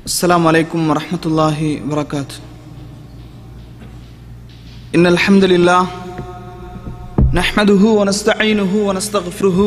السلام عليكم ورحمة الله وبركاته إن الحمد لله نحمده ونستعينه ونستغفره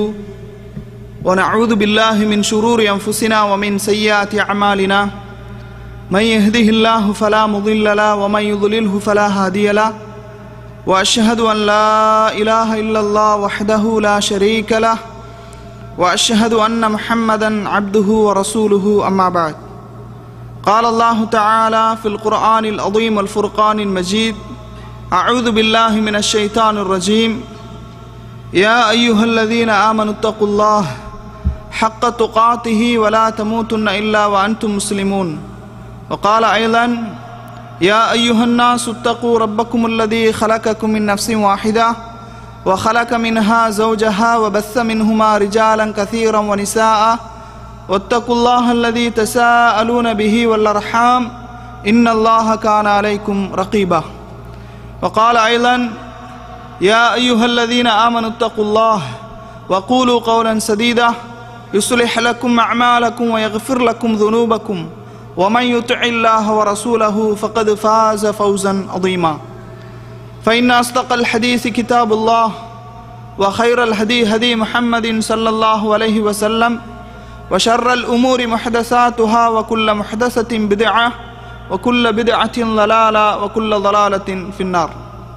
ونعوذ بالله من شرور أنفسنا ومن سيئات أعمالنا من يهده الله فلا مضل له ومن يضلله فلا هادي له وأشهد أن لا إله إلا الله وحده لا شريك له وأشهد أن محمدا عبده ورسوله أما بعد قال الله تعالى في القرآن العظيم والفرقان المجيد أعوذ بالله من الشيطان الرجيم يا أيها الذين آمنوا اتقوا الله حق تقاته ولا تموتن إلا وأنتم مسلمون وقال أيضا يا أيها الناس اتقوا ربكم الذي خلقكم من نفس واحدة وخلق منها زوجها وبث منهما رجالا كثيرا ونساء واتقوا الله الذي تساءلون به والأرحام إن الله كان عليكم رقيبا وقال أيضا يا أيها الذين آمنوا اتقوا الله وقولوا قولا سديدا يصلح لكم أعمالكم ويغفر لكم ذنوبكم ومن يطع الله ورسوله فقد فاز فوزا عظيما فإن أصدق الحديث كتاب الله وخير الهدي هدي محمد صلى الله عليه وسلم وشر الأمور محدثاتها وكل محدثة بدعة وكل بدعة ضلالة وكل ضلالة في النار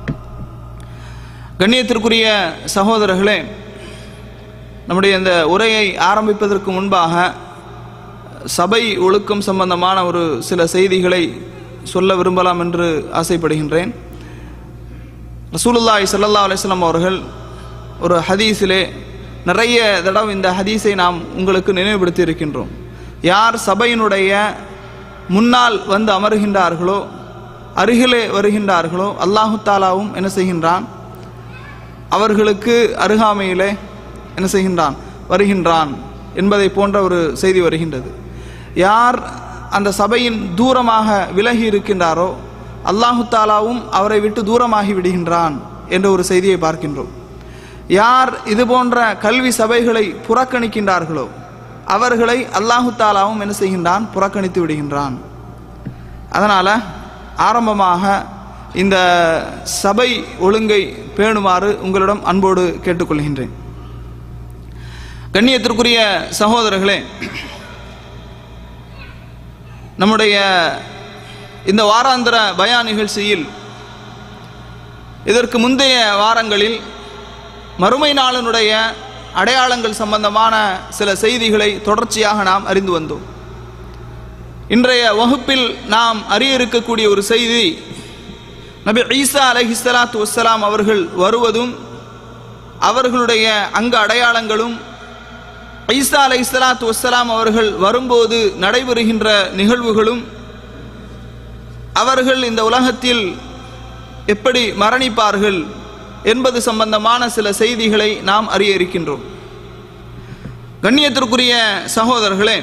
கண்ணியத்திற்குரிய சகோதரர்களே நம்முடைய இந்த உரையை ஆரம்பிப்பதற்கு முன்பாக சபை ஒழுக்கம் சம்பந்தமான ஒரு சில செய்திகளை சொல்ல விரும்பலாம் என்று ஆசைப்படுகின்றேன் ரசூலுல்லாய் சல்லா அலிஸ்லாம் அவர்கள் ஒரு ஹதீஸிலே நிறைய தடவை இந்த ஹதீஸை நாம் உங்களுக்கு நினைவுபடுத்தி இருக்கின்றோம் யார் சபையினுடைய முன்னால் வந்து அமருகின்றார்களோ அருகிலே வருகின்றார்களோ அல்லாஹு தாலாவும் என்ன செய்கின்றான் அவர்களுக்கு அருகாமையிலே என்ன செய்கின்றான் வருகின்றான் என்பதை போன்ற ஒரு செய்தி வருகின்றது யார் அந்த சபையின் தூரமாக விலகி இருக்கின்றாரோ அல்லாஹு தாலாவும் அவரை விட்டு தூரமாகி விடுகின்றான் என்ற ஒரு செய்தியை பார்க்கின்றோம் யார் இது போன்ற கல்வி சபைகளை புறக்கணிக்கின்றார்களோ அவர்களை அல்லாஹு தாலாவும் என்ன செய்கின்றான் புறக்கணித்து விடுகின்றான் அதனால் ஆரம்பமாக இந்த சபை ஒழுங்கை பேணுமாறு உங்களிடம் அன்போடு கேட்டுக்கொள்கின்றேன் கண்ணியத்திற்குரிய சகோதரர்களே நம்முடைய இந்த வாராந்திர பயா நிகழ்ச்சியில் இதற்கு முந்தைய வாரங்களில் மறுமை நாளினுடைய அடையாளங்கள் சம்பந்தமான சில செய்திகளை தொடர்ச்சியாக நாம் அறிந்து வந்தோம் இன்றைய வகுப்பில் நாம் அறிய இருக்கக்கூடிய ஒரு செய்தி நபி ஈசா அலஹிஸ்லாத்து வசலாம் அவர்கள் வருவதும் அவர்களுடைய அங்க அடையாளங்களும் ஈசா அலை இஸ்லாத்து வசலாம் அவர்கள் வரும்போது நடைபெறுகின்ற நிகழ்வுகளும் அவர்கள் இந்த உலகத்தில் எப்படி மரணிப்பார்கள் என்பது சம்பந்தமான சில செய்திகளை நாம் அறிய இருக்கின்றோம் கண்ணியத்திற்குரிய சகோதரர்களே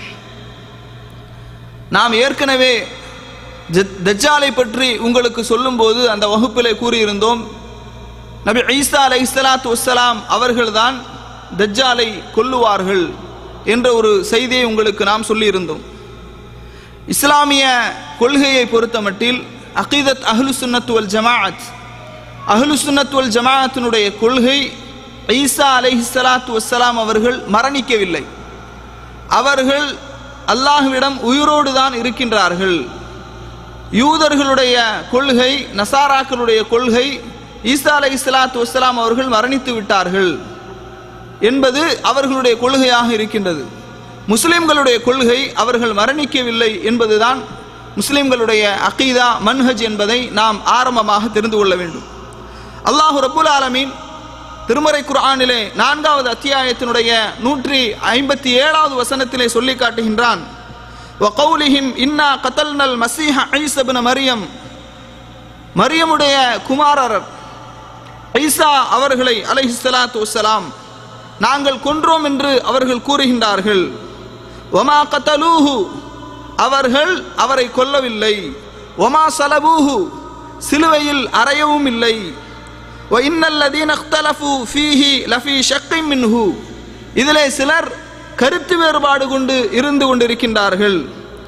நாம் ஏற்கனவே தஜ்ஜாலை பற்றி உங்களுக்கு சொல்லும்போது அந்த வகுப்பிலே கூறியிருந்தோம் நபி ஈசா அலை இஸ்லாத்து வசலாம் அவர்கள்தான் தஜ்ஜாலை கொல்லுவார்கள் என்ற ஒரு செய்தியை உங்களுக்கு நாம் சொல்லியிருந்தோம் இஸ்லாமிய கொள்கையை பொறுத்தமட்டில் அகீதத் அஹ்லு சுன்னத்துவல் ஜமாஅத் அஹ்லு சுன்னத்துவல் ஜமாஅத்தினுடைய கொள்கை ஈசா அலைஹிஸ்ஸலாத்து வஸ்ஸலாம் அவர்கள் மரணிக்கவில்லை அவர்கள் அல்லாஹுவிடம் உயிரோடு தான் இருக்கின்றார்கள் யூதர்களுடைய கொள்கை நசாராக்களுடைய கொள்கை ஈசா அலை இஸ்லாத்து வஸ்லாம் அவர்கள் மரணித்து விட்டார்கள் என்பது அவர்களுடைய கொள்கையாக இருக்கின்றது முஸ்லிம்களுடைய கொள்கை அவர்கள் மரணிக்கவில்லை என்பதுதான் முஸ்லிம்களுடைய அகீதா மன்ஹஜ் என்பதை நாம் ஆரம்பமாக தெரிந்து கொள்ள வேண்டும் அல்லாஹு ரபுல் ஆலமீன் திருமறை குர்ஆனிலே நான்காவது அத்தியாயத்தினுடைய நூற்றி ஐம்பத்தி ஏழாவது வசனத்திலே சொல்லி காட்டுகின்றான் வகௌலிஹிம் இன்னா கத்தல்னல் மசீஹ ஐசபின மரியம் மரியமுடைய குமாரர் ஐசா அவர்களை அலைஹிஸ்ஸலாத்து வஸ்ஸலாம் நாங்கள் கொன்றோம் என்று அவர்கள் கூறுகின்றார்கள் ஒமா கத்தலூஹு அவர்கள் அவரை கொல்லவில்லை ஒமா சலபூஹு சிலுவையில் அறையவும் இல்லை இதிலே சிலர் கருத்து வேறுபாடு கொண்டு இருந்து கொண்டிருக்கின்றார்கள்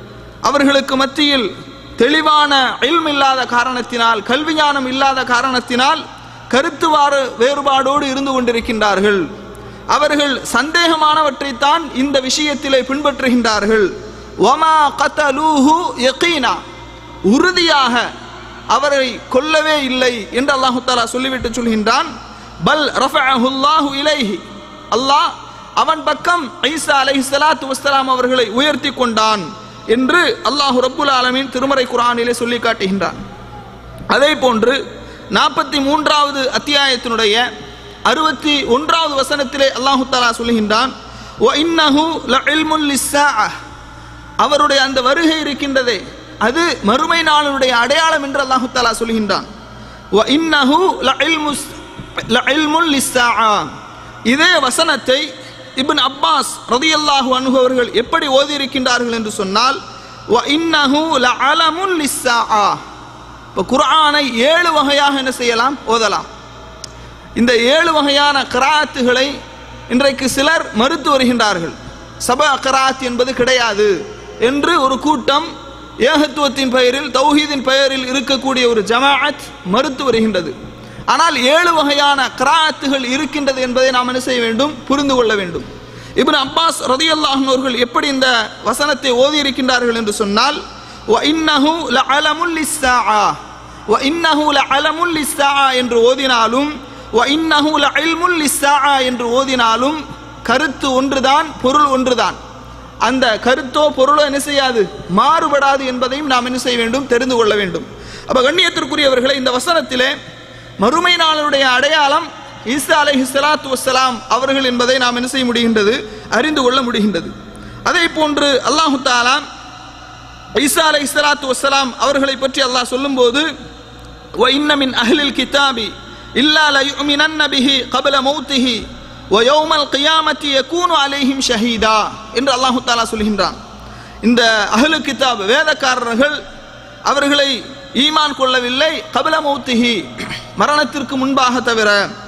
அவர்களுக்கு மத்தியில் தெளிவான இல்ம் இல்லாத காரணத்தினால் கல்வி ஞானம் இல்லாத காரணத்தினால் கருத்து வார வேறுபாடோடு இருந்து கொண்டிருக்கின்றார்கள் அவர்கள் சந்தேகமானவற்றைத்தான் இந்த விஷயத்திலே பின்பற்றுகின்றார்கள் ஒமா கத்தலூஹு யகீனா உறுதியாக அவரை கொல்லவே இல்லை என்று அல்லாஹு தாலா சொல்லிவிட்டு சொல்கின்றான் பல் ரஃபஅஹுல்லாஹு இலைஹி அல்லாஹ் அவன் பக்கம் ஈசா அலைஹி ஸலாத்து வஸ்ஸலாம் அவர்களை உயர்த்தி கொண்டான் என்று அல்லாஹ் ரப்புல் ஆலமீன் திருமறை குர்ஆனிலே சொல்லி காட்டுகின்றான் அதே போன்று நாற்பத்தி மூன்றாவது அத்தியாயத்தினுடைய அறுபத்தி ஒன்றாவது வசனத்திலே அல்லாஹு தாலா சொல்லுகின்றான் "வ இன்னஹு லஇல்முல் லிஸ்ஸாஅஹ்." அவருடைய அந்த வருகை இருக்கின்றதே அது மறுமை நாளுடைய அடையாளம் என்று அல்லாஹு தாலா சொல்கின்றான் "வ இன்னஹு லஇல்முஸ் லஇல்முல் லிஸ்ஸாஅ." இதே வசனத்தை இப்ன் அப்பாஸ் ரதியல்லாஹு அன்ஹு அவர்கள் எப்படி ஓதி இருக்கின்றார்கள் என்று சொன்னால் "வ இன்னஹு லஅலமுல் லிஸ்ஸாஅ." இப்போ குர்ஆனை ஏழு வகையாக என்ன செய்யலாம் ஓதலாம் இந்த ஏழு வகையான கிராத்துகளை இன்றைக்கு சிலர் மறுத்து வருகின்றார்கள் சப கிராத் என்பது கிடையாது என்று ஒரு கூட்டம் ஏகத்துவத்தின் பெயரில் தௌஹீதின் பெயரில் இருக்கக்கூடிய ஒரு ஜமாஅத் மறுத்து வருகின்றது ஆனால் ஏழு வகையான கிராத்துகள் இருக்கின்றது என்பதை நாம் என்ன செய்ய வேண்டும் புரிந்து கொள்ள வேண்டும் இப்னு அப்பாஸ் ரதியல்லாஹு அவர்கள் எப்படி இந்த வசனத்தை ஓதி இருக்கின்றார்கள் என்று சொன்னால் وَإِنَّهُ لَعَلَمٌ لِلسَّاعَةِ وَإِنَّهُ لَعَلَمٌ لِلسَّاعَةِ என்று ஓதினாலும் وَإِنَّهُ لَعِلْمٌ لِلسَّاعَةِ என்று ஓதினாலும் கருத்து ஒன்றுதான் பொருள் ஒன்றுதான் அந்த கருத்தோ பொருளோ என்ன செய்யாது மாறுபடாது என்பதையும் நாம் என்ன செய்ய வேண்டும் தெரிந்து கொள்ள வேண்டும் அப்ப கண்ணியத்திற்குரியவர்களை இந்த வசனத்திலே மறுமை நாளுடைய அடையாளம் ஈசா அலைஹி ஸலாத்து வஸ்ஸலாம் அவர்கள் என்பதை நாம் என்ன செய்ய முடிகின்றது அறிந்து கொள்ள முடிகின்றது அதே போன்று அல்லாஹு தாலா ஈசா அலை இஸ்லாத்து வசலாம் அவர்களை பற்றி அல்லாஹ் சொல்லும்போது "வ இன்ன மின் அஹ்லில் கிதாபி இல்லா லயுமினன்ன பிஹி கபல மௌத்திஹி வ யௌமல் கியாமத்தி யகூனு அலைஹிம் ஷஹீதா என்று அல்லாஹு தாலா சொல்கின்றான் இந்த அஹ்லு கிதாப் வேதக்காரர்கள் அவர்களை ஈமான் கொள்ளவில்லை கபல மௌத்திஹி மரணத்திற்கு முன்பாக தவிர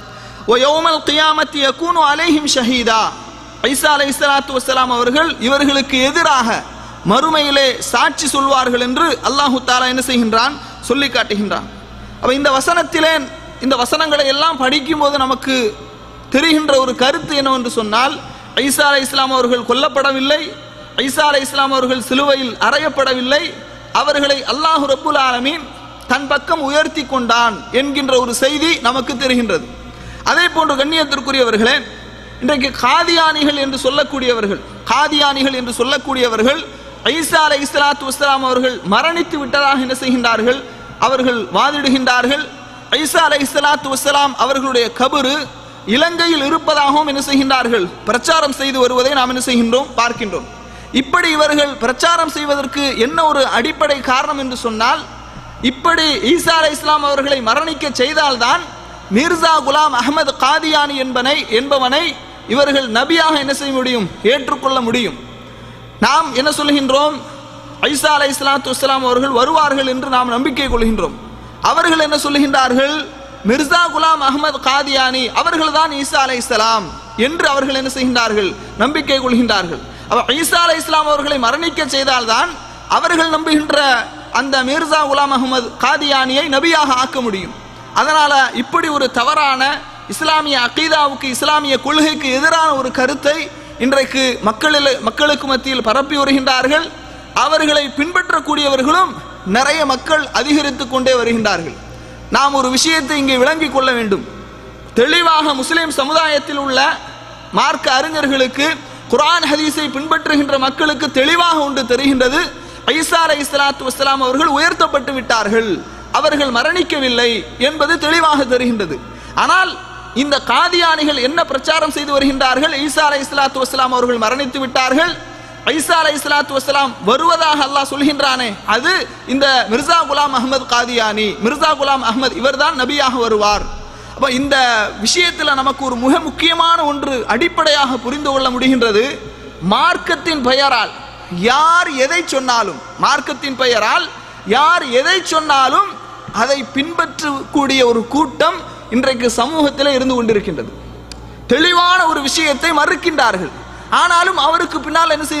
வ யௌமல் கியாமத்தி யகூனு அலைஹிம் ஷஹீதா ஐசா அலை இஸ்லாத்து வசலாம் அவர்கள் இவர்களுக்கு எதிராக மறுமையிலே சாட்சி சொல்வார்கள் என்று அல்லாஹு தாலா என்ன செய்கின்றான் சொல்லி காட்டுகின்றான் அப்ப இந்த வசனத்திலே இந்த வசனங்களை எல்லாம் படிக்கும் போது நமக்கு தெரிகின்ற ஒரு கருத்து என்னவென்று சொன்னால் ஐசா அலை இஸ்லாம் அவர்கள் கொல்லப்படவில்லை ஐசா அலை இஸ்லாம் அவர்கள் சிலுவையில் அறையப்படவில்லை அவர்களை அல்லாஹு ரப்புல் ஆலமீன் தன் பக்கம் உயர்த்தி கொண்டான் என்கின்ற ஒரு செய்தி நமக்கு தெரிகின்றது அதே போன்று கண்ணியத்திற்குரியவர்களே இன்றைக்கு காதியானிகள் என்று சொல்லக்கூடியவர்கள் காதியானிகள் என்று சொல்லக்கூடியவர்கள் ஐசா அலை இஸ்லாத்து வஸ்லாம் அவர்கள் மரணித்து விட்டதாக என்ன செய்கின்றார்கள் அவர்கள் வாதிடுகின்றார்கள் ஐசா அலை இஸ்லாத்து வஸ்லாம் அவர்களுடைய கபரு இலங்கையில் இருப்பதாகவும் என்ன செய்கின்றார்கள் பிரச்சாரம் செய்து வருவதை நாம் என்ன செய்கின்றோம் பார்க்கின்றோம் இப்படி இவர்கள் பிரச்சாரம் செய்வதற்கு என்ன ஒரு அடிப்படை காரணம் என்று சொன்னால் இப்படி ஈசா அலை இஸ்லாம் அவர்களை மரணிக்க செய்தால்தான் மிர்சா குலாம் அகமது காதியானி என்பனை என்பவனை இவர்கள் நபியாக என்ன செய்ய முடியும் ஏற்றுக்கொள்ள முடியும் நாம் என்ன சொல்கின்றோம் ஐசா அலை இஸ்லாத்து வஸ்லாம் அவர்கள் வருவார்கள் என்று நாம் நம்பிக்கை கொள்கின்றோம் அவர்கள் என்ன சொல்லுகின்றார்கள் மிர்சா குலாம் அகமது காதியானி அவர்கள் தான் ஈசா அலை இஸ்லாம் என்று அவர்கள் என்ன செய்கின்றார்கள் நம்பிக்கை கொள்கின்றார்கள் அப்ப ஈசா அலை இஸ்லாம் அவர்களை மரணிக்க செய்தால்தான் அவர்கள் நம்புகின்ற அந்த மிர்சா குலாம் அகமது காதியானியை நபியாக ஆக்க முடியும் அதனால இப்படி ஒரு தவறான இஸ்லாமிய அகீதாவுக்கு இஸ்லாமிய கொள்கைக்கு எதிரான ஒரு கருத்தை இன்றைக்கு மக்களில் மக்களுக்கு மத்தியில் பரப்பி வருகின்றார்கள் அவர்களை பின்பற்றக்கூடியவர்களும் நிறைய மக்கள் அதிகரித்து கொண்டே வருகின்றார்கள் நாம் ஒரு விஷயத்தை இங்கே விளங்கிக் கொள்ள வேண்டும் தெளிவாக முஸ்லிம் சமுதாயத்தில் உள்ள மார்க்க அறிஞர்களுக்கு குர்ஆன் ஹதீஸை பின்பற்றுகின்ற மக்களுக்கு தெளிவாக ஒன்று தெரிகின்றது ஐசா அலை இஸ்லாத்து வஸ்லாம் அவர்கள் உயர்த்தப்பட்டு விட்டார்கள் அவர்கள் மரணிக்கவில்லை என்பது தெளிவாக தெரிகின்றது ஆனால் இந்த காதியானிகள் என்ன பிரச்சாரம் செய்து வருகின்றார்கள் ஈசா அலை இஸ்லாத்து வஸ்லாம் அவர்கள் மரணித்து விட்டார்கள் ஐசா அலை இஸ்லாத்து வஸ்லாம் வருவதாக அல்லாஹ் சொல்கின்றானே அது இந்த மிர்சா குலாம் அஹமது காதியானி மிர்சா குலாம் அஹமது இவர்தான் நபியாக வருவார் அப்ப இந்த விஷயத்தில் நமக்கு ஒரு மிக முக்கியமான ஒன்று அடிப்படையாக புரிந்து கொள்ள முடிகின்றது மார்க்கத்தின் பெயரால் யார் எதை சொன்னாலும் மார்க்கத்தின் பெயரால் யார் எதை சொன்னாலும் அதை பின்பற்றக்கூடிய ஒரு கூட்டம் இன்றைக்கு சமூகத்தில் இருந்து கொண்டிருக்கின்றது தெளிவான ஒரு விஷயத்தை மறுக்கின்றார்கள் ஆனாலும் அவருக்கு பின்னால் என்ன செய்யுது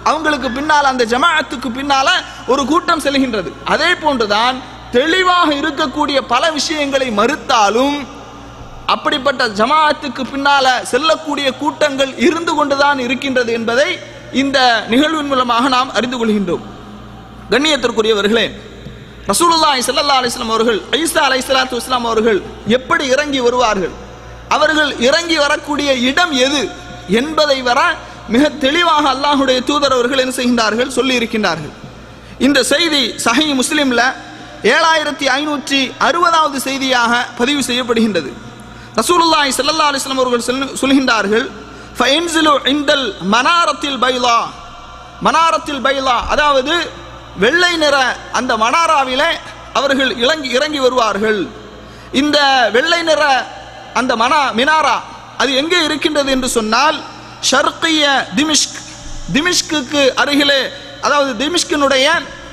அவங்களுக்கு பின்னால் அந்த ஜமாஅத்துக்கு பின்னால ஒரு கூட்டம் செல்கின்றது அதே போன்றுதான் தெளிவாக இருக்கக்கூடிய பல விஷயங்களை மறுத்தாலும் அப்படிப்பட்ட ஜமாஅத்துக்கு பின்னால செல்லக்கூடிய கூட்டங்கள் இருந்து கொண்டுதான் இருக்கின்றது என்பதை இந்த நிகழ்வின் மூலமாக நாம் அறிந்து கொள்கின்றோம் கண்ணியத்திற்குரியவர்களே ரசூலுல்லாஹி ஸல்லல்லாஹு அலைஹி வஸல்லம் அவர்கள் ஈசா அலைஹிஸ்ஸலாத்து வஸ்ஸலாம் அவர்கள் எப்படி இறங்கி வருவார்கள் அவர்கள் இறங்கி வரக்கூடிய இடம் எது என்பதை வர மிக தெளிவாக அல்லாஹுடைய தூதர் அவர்கள் என்ன செய்கின்றார்கள் சொல்லி இருக்கின்றார்கள் இந்த செய்தி சஹி முஸ்லிம்ல ஏழாயிரத்தி ஐநூற்றி அறுபதாவது செய்தியாக பதிவு செய்யப்படுகின்றது ரசூலுல்லாஹி ஸல்லல்லாஹு அலைஹி வஸல்லம் அவர்கள் சொல்- சொல்கின்றார்கள் ஃபயன்சிலு இந்தல் மனாரத்தில் பைலா மனாரத்தில் பைலா அதாவது வெள்ளை நிற அந்த மனாராவிலே அவர்கள் இறங்கி இறங்கி வருவார்கள் இந்த வெள்ளை நிற அந்த மனா மினாரா அது எங்கே இருக்கின்றது என்று சொன்னால் ஷர்கிய திமிஷ்க் திமிஷ்குக்கு அருகிலே அதாவது திமிஷ்கினுடைய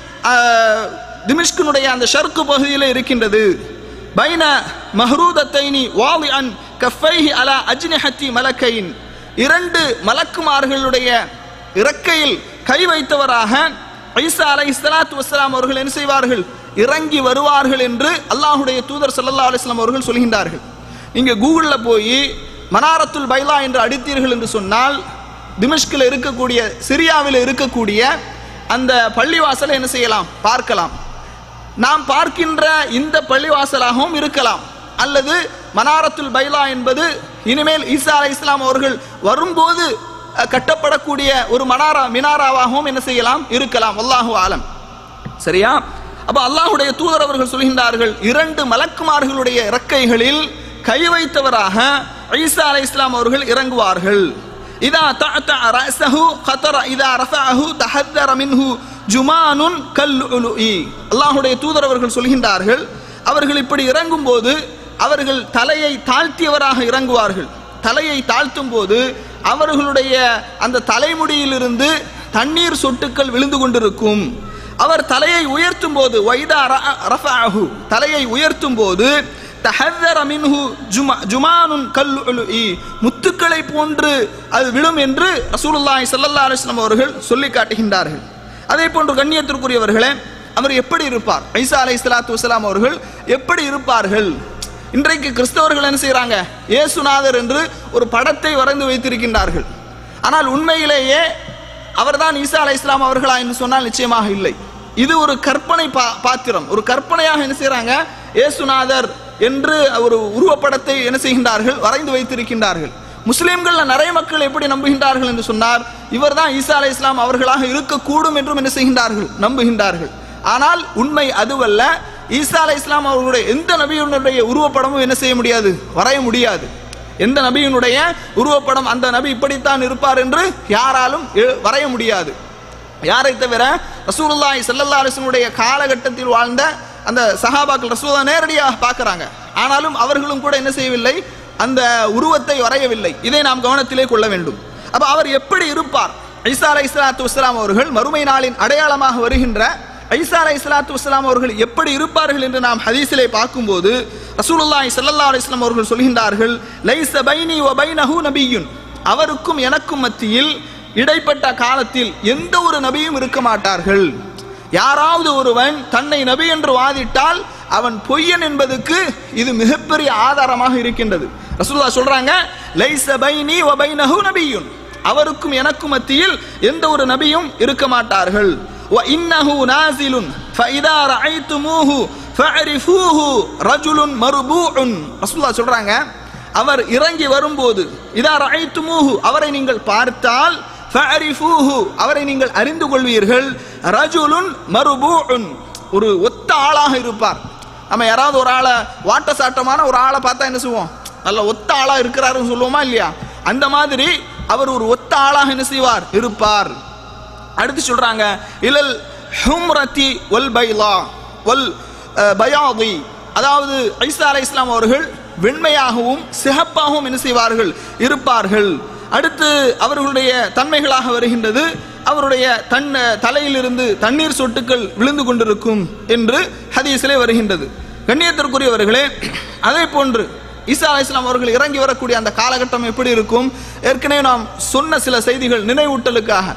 ஆஹ், திமிஷ்கினுடைய அந்த ஷர்க்கு பகுதியிலே இருக்கின்றது பைன மஹ்ரூதத்தைனி வாவி அன் கஃபைஹி அலா அஜ்னிஹத்தி மலக்கையின் இரண்டு மலக்குமார்களுடைய இறக்கையில் கை வைத்தவராக ஐசா அலை இஸ்லாத்து வஸ்லாம் அவர்கள் என்ன செய்வார்கள் இறங்கி வருவார்கள் என்று அல்லாஹுடைய தூதர் ஸல்லல்லாஹு அலைஹி வஸல்லம் அவர்கள் சொல்கின்றார்கள் நீங்க கூகுள்ல போய் மனாரத்துல் பைலா என்று அடித்தீர்கள் என்று சொன்னால் திமிஷ்கில் இருக்கக்கூடிய சிரியாவில் இருக்கக்கூடிய அந்த பள்ளிவாசலை என்ன செய்யலாம் பார்க்கலாம் நாம் பார்க்கின்ற இந்த பள்ளிவாசலாகவும் இருக்கலாம் அல்லது மனாரத்துல் பைலா என்பது இனிமேல் ஈசா அலை இஸ்லாம் அவர்கள் வரும்போது அஹ், கட்டப்படக்கூடிய ஒரு மனாரா மினாராவாகவும் என்ன செய்யலாம் இருக்கலாம் அல்லாஹு ஆலம் சரியா அப்ப அல்லாஹுடைய தூதர் அவர்கள் சொல்கின்றார்கள் இரண்டு மலக்குமார்களுடைய இறக்கைகளில் கை வைத்தவராக ஈசா அலை இஸ்லாம் அவர்கள் இறங்குவார்கள் இதா தஅத ரஅஸஹு கதர இதா ரஃபஅஹு தஹத்தர மின்ஹு ஜுமானுன் கல்லுலுஇ அல்லாஹ்வுடைய தூதர் அவர்கள் சொல்கின்றார்கள் அவர்கள் இப்படி இறங்கும் போது அவர்கள் தலையை தாழ்த்தியவராக இறங்குவார்கள் தலையை தாழ்த்தும் போது அவர்களுடைய அந்த தலைமுடியிலிருந்து தண்ணீர் சொட்டுக்கள் விழுந்து கொண்டிருக்கும் அவர் தலையை உயர்த்தும் போது வைதா ர- ரஃபஅஹு தலையை உயர்த்தும் போது தஹத்தர மின்ஹு ஜுமா ஜுமானுன் கல்லுலுஇ முத்துக்களை போன்று அது விழும் என்று ரசூலுல்லாஹி ஸல்லல்லாஹு அலைஹி வஸல்லம் அவர்கள் சொல்லி காட்டுகின்றார்கள் அதே போன்று கண்ணியத்திற்குரியவர்களே அவர் எப்படி இருப்பார் ஐசா அலை சலாத்து வசலாம் அவர்கள் எப்படி இருப்பார்கள் இன்றைக்கு கிறிஸ்தவர்கள் என்ன செய்றாங்க இயேசுநாதர் என்று ஒரு படத்தை வரைந்து வைத்திருக்கின்றார்கள் ஆனால் உண்மையிலேயே அவர்தான் ஈசா அலை இஸ்லாம் அவர்களா என்று சொன்னால் நிச்சயமாக இல்லை இது ஒரு கற்பனை பா- பாத்திரம் ஒரு கற்பனையாக என்ன செய்றாங்க இயேசுநாதர் என்று ஒரு உருவப்படத்தை என்ன செய்கின்றார்கள் வரைந்து வைத்திருக்கின்றார்கள் முஸ்லிம்கள்ல நிறைய மக்கள் எப்படி நம்புகின்றார்கள் என்று சொன்னார் இவர்தான் ஈசா அலை இஸ்லாம் அவர்களாக இருக்கக்கூடும் என்றும் என்ன செய்கின்றார்கள் நம்புகின்றார்கள் ஆனால் உண்மை அதுவல்ல ஈசா அலை இஸ்லாம் அவர்களுடைய எந்த நபியினுடைய உருவப்படமும் என்ன செய்ய முடியாது வரைய முடியாது எந்த நபியினுடைய உருவப்படம் அந்த நபி இப்படித்தான் இருப்பார் என்று யாராலும் எ- வரைய முடியாது யாரை தவிர ரசூலுல்லாஹி ஸல்லல்லாஹு அலைஹி வஸல்லுடைய காலகட்டத்தில் வாழ்ந்த அந்த சஹாபாக்கள் ரசூலா நேரடியாக பார்க்கறாங்க ஆனாலும் அவர்களும் கூட என்ன செய்யவில்லை அந்த உருவத்தை வரையவில்லை இதை நாம் கவனத்திலே கொள்ள வேண்டும் அப்ப அவர் எப்படி இருப்பார் ஐசா அலை இஸ்லாத்து வஸ்லாம் அவர்கள் மறுமை நாளின் அடையாளமாக வருகின்ற ஐசா அலை இஸ்லாத்து வஸ்லாம் அவர்கள் எப்படி இருப்பார்கள் என்று நாம் ஹதீஸிலே பார்க்கும்போது ரசூலுல்லாஹி ஸல்லல்லாஹு அலைஹி வஸல்லம் அவர்கள் சொல்கின்றார்கள் லைஸ பைனி வ பைனஹு நபிய்யுன் அவருக்கும் எனக்கும் மத்தியில் இடைப்பட்ட காலத்தில் எந்த ஒரு நபியும் இருக்க மாட்டார்கள் யாராவது ஒருவன் தன்னை நபி என்று வாதிட்டால் அவன் பொய்யன் என்பதுக்கு இது மிகப்பெரிய ஆதாரமாக இருக்கின்றது ரசூலுல்லாஹ் சொல்றாங்க லைஸ பைனி வ பைனஹு நபிய்யுன் அவருக்கும் எனக்கும் மத்தியில் எந்த ஒரு நபியும் இருக்க மாட்டார்கள் வ இன்னஹு நாசிலுன் ஃபஇதா ரஅய்துமூஹு ஃபஅரிஃபூஹு ரஜுலுன் மர்பூஉன் ரசூலுல்லாஹ் சொல்றாங்க அவர் இறங்கி வரும்போது இதா ரஐத்துமூஹு அவரை நீங்கள் பார்த்தால் ஃபஅரிஃபூஹு அவரை நீங்கள் அறிந்து கொள்வீர்கள் ரஜுலுன் மர்பூஉன் ஒரு ஒத்த ஆளாக இருப்பார் நம்ம யாராவது ஒரு ஆளை வாட்ட சாட்டமான ஒரு ஆளை பார்த்தா என்ன செய்வோம் நல்ல ஒத்த ஆளா இருக்கிறாருன்னு சொல்லுவோமா இல்லையா அந்த மாதிரி அவர் ஒரு ஒத்த ஆளாக என்ன செய்வார் இருப்பார் அடுத்து சொல்றாங்க இலல் ஹும்ரத்தி வல் பைலா வல் அஹ், பயாதி அதாவது ஐசா அலை இஸ்லாம் அவர்கள் வெண்மையாகவும் சிகப்பாகவும் என்ன செய்வார்கள் இருப்பார்கள் அடுத்து அவர்களுடைய தன்மைகளாக வருகின்றது அவருடைய தன் தலையிலிருந்து தண்ணீர் சொட்டுக்கள் விழுந்து கொண்டிருக்கும் என்று ஹதீஸிலே வருகின்றது கண்ணியத்திற்குரியவர்களே அதே போன்று ஈசா அலை இஸ்லாம் அவர்கள் இறங்கி வரக்கூடிய அந்த காலகட்டம் எப்படி இருக்கும் ஏற்கனவே நாம் சொன்ன சில செய்திகள் நினைவூட்டலுக்காக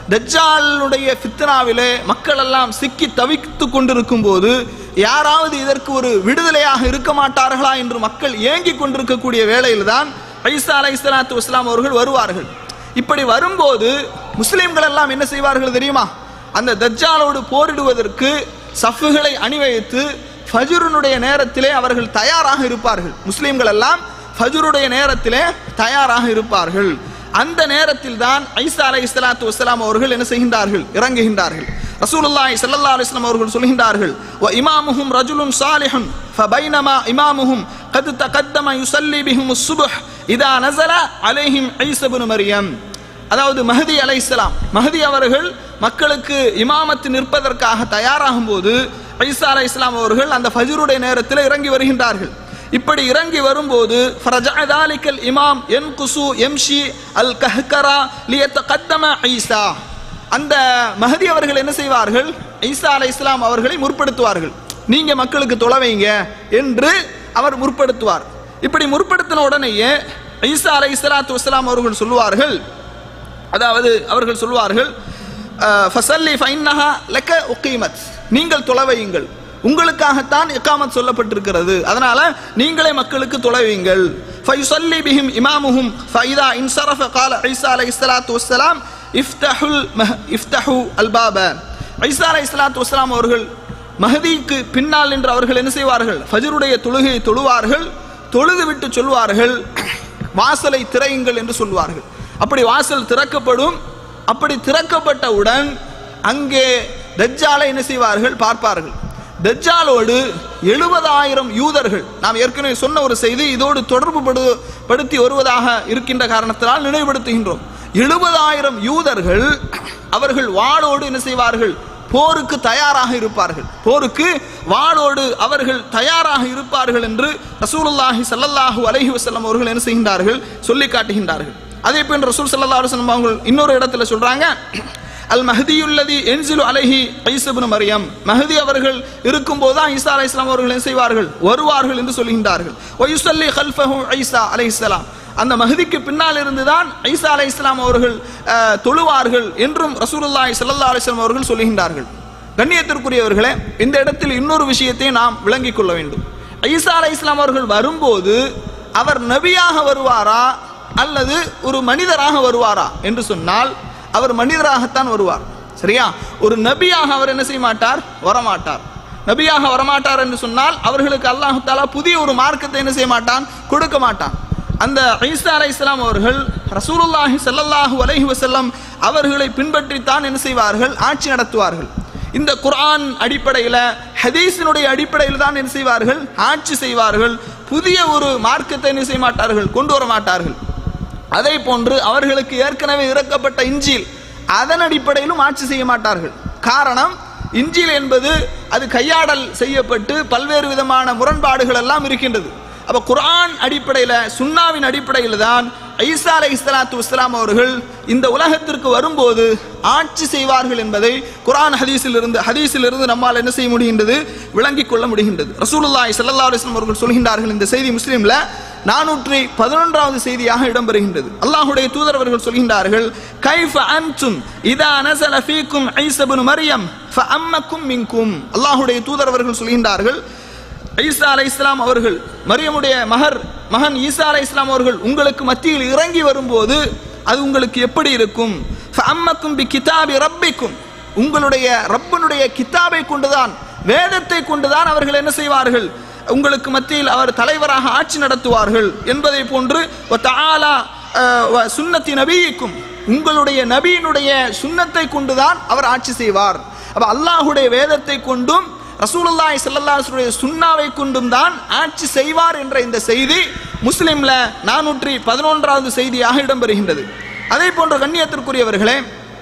தஜ்ஜாலுடைய ஃபித்னாவிலே மக்கள் எல்லாம் சிக்கி தவித்து கொண்டிருக்கும் போது யாராவது இதற்கு ஒரு விடுதலையாக இருக்க மாட்டார்களா என்று மக்கள் ஏங்கிக் கொண்டிருக்கக்கூடிய வேளையில்தான் ஐசா அலை இஸ்லாத்து வஸ்லாம் அவர்கள் வருவார்கள் இப்படி வரும்போது முஸ்லிம்கள் எல்லாம் என்ன செய்வார்கள் தெரியுமா அந்த தஜ்ஜாலோடு போரிடுவதற்கு சஃப்புகளை அணிவகுத்து ஃபஜ்ருனுடைய நேரத்திலே அவர்கள் தயாராக இருப்பார்கள் முஸ்லிம்கள் எல்லாம் ஃபஜ்ருடைய நேரத்திலே தயாராக இருப்பார்கள் அந்த நேரத்தில் தான் ஐசா அலை இஸ்லாத்து வஸ்லாம் அவர்கள் என்ன செய்கின்றார்கள் இறங்குகின்றார்கள் ரசூலுல்லாஹி ஸல்லல்லாஹு அலைஹி வஸல்லம் அவர்கள் சொல்கின்றார்கள் வ இமாமுஹும் ரஜுலுன் சாலிஹுன் ஃபபைனமா இமாமுஹும் قد تقدم يصلي بهم الصبح اذا نزل عليهم عيسى بن مريم அதாவது மஹதி அலைஹிஸ்ஸலாம் மஹதி அவர்கள் மக்களுக்கு இமாமத்து நிற்பதற்காக தயாராகும் போது ஐசா அலை இஸ்லாம் அவர்கள் அந்த ஃபஜ்ருடைய நேரத்தில் இறங்கி வருகின்றார்கள் இப்படி இறங்கி வரும்போது ஃபரஜஅதாலிக்கல் இமாம் யன்குசு யம்ஷி அல் கஹ்கரா லியத்தகத்தம ஐசா அந்த மஹதி அவர்கள் என்ன செய்வார்கள் ஈசா அலை இஸ்லாம் அவர்களை முற்படுத்துவார்கள் நீங்க மக்களுக்கு தொலைவைங்க என்று அவர் முற்படுத்துவார் இப்படி முற்படுத்தின உடனேயே ஈசா அலை இஸ்லாத்து வஸ்லாம் அவர்கள் சொல்லுவார்கள் அதாவது அவர்கள் சொல்வார்கள் அஹ், ஃபசல்லி ஃபைன்னஹா லக்க உக்கீமத் நீங்கள் தொலைவையுங்கள் உங்களுக்காகத்தான் இக்காமத் சொல்லப்பட்டிருக்கிறது அதனால நீங்களே மக்களுக்கு தொலைவீங்கள் ஃபயுசல்லி பிஹிம் இமாமுஹும் ஃபைதா இன்சரஃப கால ஈசா அலைஹி ஸலாத்து வஸ்ஸலாம் இஃப்தஹுல் மஹ் இஃப்தஹு அல்பாப ஈசா அலைஹி ஸலாத்து வஸ்ஸலாம் அவர்கள் மஹதிக்கு பின்னால் நின்று அவர்கள் என்ன செய்வார்கள் ஃபஜ்ருடைய தொழுகையை தொழுவார்கள் தொழுது விட்டு சொல்வார்கள் வாசலை திரையுங்கள் என்று சொல்வார்கள் அப்படி வாசல் திறக்கப்படும் அப்படி திறக்கப்பட்டவுடன் அங்கே தஜ்ஜாலை என்ன செய்வார்கள் பார்ப்பார்கள் தஜ்ஜாலோடு எழுபதாயிரம் யூதர்கள் நாம் ஏற்கனவே சொன்ன ஒரு செய்தி இதோடு தொடர்பு படு- படுத்தி வருவதாக இருக்கின்ற காரணத்தினால் நினைவுபடுத்துகின்றோம் எழுபதாயிரம் யூதர்கள் அவர்கள் வாளோடு என்ன செய்வார்கள் போருக்கு தயாராக இருப்பார்கள் போருக்கு வாளோடு அவர்கள் தயாராக இருப்பார்கள் என்று ரசூலுல்லாஹி ஸல்லல்லாஹு அலைஹி வஸல்லம் அவர்கள் என்ன செய்கின்றார்கள் சொல்லி காட்டுகின்றார்கள் அதே போன்று ரசூல் ஸல்லல்லாஹு அலைஹி வஸல்லம் அவர்கள் இன்னொரு இடத்துல சொல்றாங்க அல் மஹதியுல்லதி என்சிலு அலைஹி ஐசபுன் மரியம் மஹதி அவர்கள் இருக்கும்போது தான் ஈசா அலைஹிஸ்ஸலாம் அவர்கள் என்ன செய்வார்கள் வருவார்கள் என்று சொல்கின்றார்கள் ஒயுசல்லி ஹல்ஃபஹு ஐசா அலைஹிஸ்ஸலாம் அந்த மஹதிக்கு பின்னால் இருந்துதான் ஐசா அலை இஸ்லாம் அவர்கள் அஹ், தொழுவார்கள் என்றும் ரசூலுல்லாஹி ஸல்லல்லாஹு அலைஹி வஸல்லம் அவர்கள் சொல்லுகின்றார்கள் கண்ணியத்திற்குரியவர்களே இந்த இடத்தில் இன்னொரு விஷயத்தை நாம் விளங்கிக் கொள்ள வேண்டும் ஐசா அலை இஸ்லாம் அவர்கள் வரும்போது அவர் நபியாக வருவாரா அல்லது ஒரு மனிதராக வருவாரா என்று சொன்னால் அவர் மனிதராகத்தான் வருவார் சரியா ஒரு நபியாக அவர் என்ன செய்ய மாட்டார் வரமாட்டார் நபியாக வரமாட்டார் என்று சொன்னால் அவர்களுக்கு அல்லாஹ் தாலா புதிய ஒரு மார்க்கத்தை என்ன செய்ய மாட்டான் கொடுக்க மாட்டான் அந்த ஈசா அலை இஸ்லாம் அவர்கள் ரசூலுல்லாஹி ஸல்லல்லாஹு அலைஹி வஸல்லம் அவர்களை பின்பற்றித்தான் என்ன செய்வார்கள் ஆட்சி நடத்துவார்கள் இந்த குர்ஆன் அடிப்படையில் ஹதீஸினுடைய அடிப்படையில் தான் என்ன செய்வார்கள் ஆட்சி செய்வார்கள் புதிய ஒரு மார்க்கத்தை என்ன செய்ய மாட்டார்கள் கொண்டு வர மாட்டார்கள் அதே போன்று அவர்களுக்கு ஏற்கனவே இறக்கப்பட்ட இஞ்சில் அதன் அடிப்படையிலும் ஆட்சி செய்ய மாட்டார்கள் காரணம் இஞ்சில் என்பது அது கையாடல் செய்யப்பட்டு பல்வேறு விதமான முரண்பாடுகள் எல்லாம் இருக்கின்றது அப்ப குர்ஆன் அடிப்படையில் சுன்னாவின் அடிப்படையில் தான் ஐசா அலை இஸ்லாத்து வஸ்லாம் அவர்கள் இந்த உலகத்திற்கு வரும்போது ஆட்சி செய்வார்கள் என்பதை குர்ஆன் ஹதீஸில் இருந்து ஹதீஸில் இருந்து நம்மால் என்ன செய்ய முடிகின்றது விளங்கிக் கொள்ள முடிகின்றது ரசூலுல்லாஹி ஸல்லல்லாஹு அலைஹி வஸல்லம் அவர்கள் சொல்கின்றார்கள் இந்த செய்தி முஸ்லீம்ல நானூற்றி பதினொன்றாவது செய்தியாக இடம்பெறுகின்றது அல்லாஹ்வுடைய தூதர் அவர்கள் சொல்கின்றார்கள் கைஃப அன்தும் இதா நஸல ஃபீக்கும் ஈஸா இப்னு மரியம் ஃபஅம்மக்கும் மின்கும் அல்லாஹ்வுடைய தூதர் அவர்கள் சொல்கின்றார்கள் ஈசா அலை இஸ்லாம் அவர்கள் மரியமுடைய மகர் மகன் ஈசா அலை இஸ்லாம் அவர்கள் உங்களுக்கு மத்தியில் இறங்கி வரும்போது அது உங்களுக்கு எப்படி இருக்கும் ஃபஅம்மக்கும் பி கிதாபி ரப்பிக்கும் உங்களுடைய ரப்பனுடைய கிதாபை கொண்டுதான் வேதத்தை கொண்டுதான் அவர்கள் என்ன செய்வார்கள் உங்களுக்கு மத்தியில் அவர் தலைவராக ஆட்சி நடத்துவார்கள் என்பதை போன்று "வ தஆலா அஹ், வ சுன்னத்தி நபியிக்கும் உங்களுடைய நபியினுடைய சுன்னத்தை கொண்டுதான் அவர் ஆட்சி செய்வார் அப்ப அல்லாஹ்வுடைய வேதத்தை கொண்டும் ரசூலுல்லாஹி ஸல்லல்லாஹு அலைஹி வஸல்லம் சுன்னாவை கொண்டும் தான் ஆட்சி செய்வார் என்ற இந்த செய்தி முஸ்லிம்ல நானூற்றி பதினொன்றாவது செய்தியாக இடம்பெறுகின்றது அதே போன்ற கண்ணியத்திற்குரியவர்களே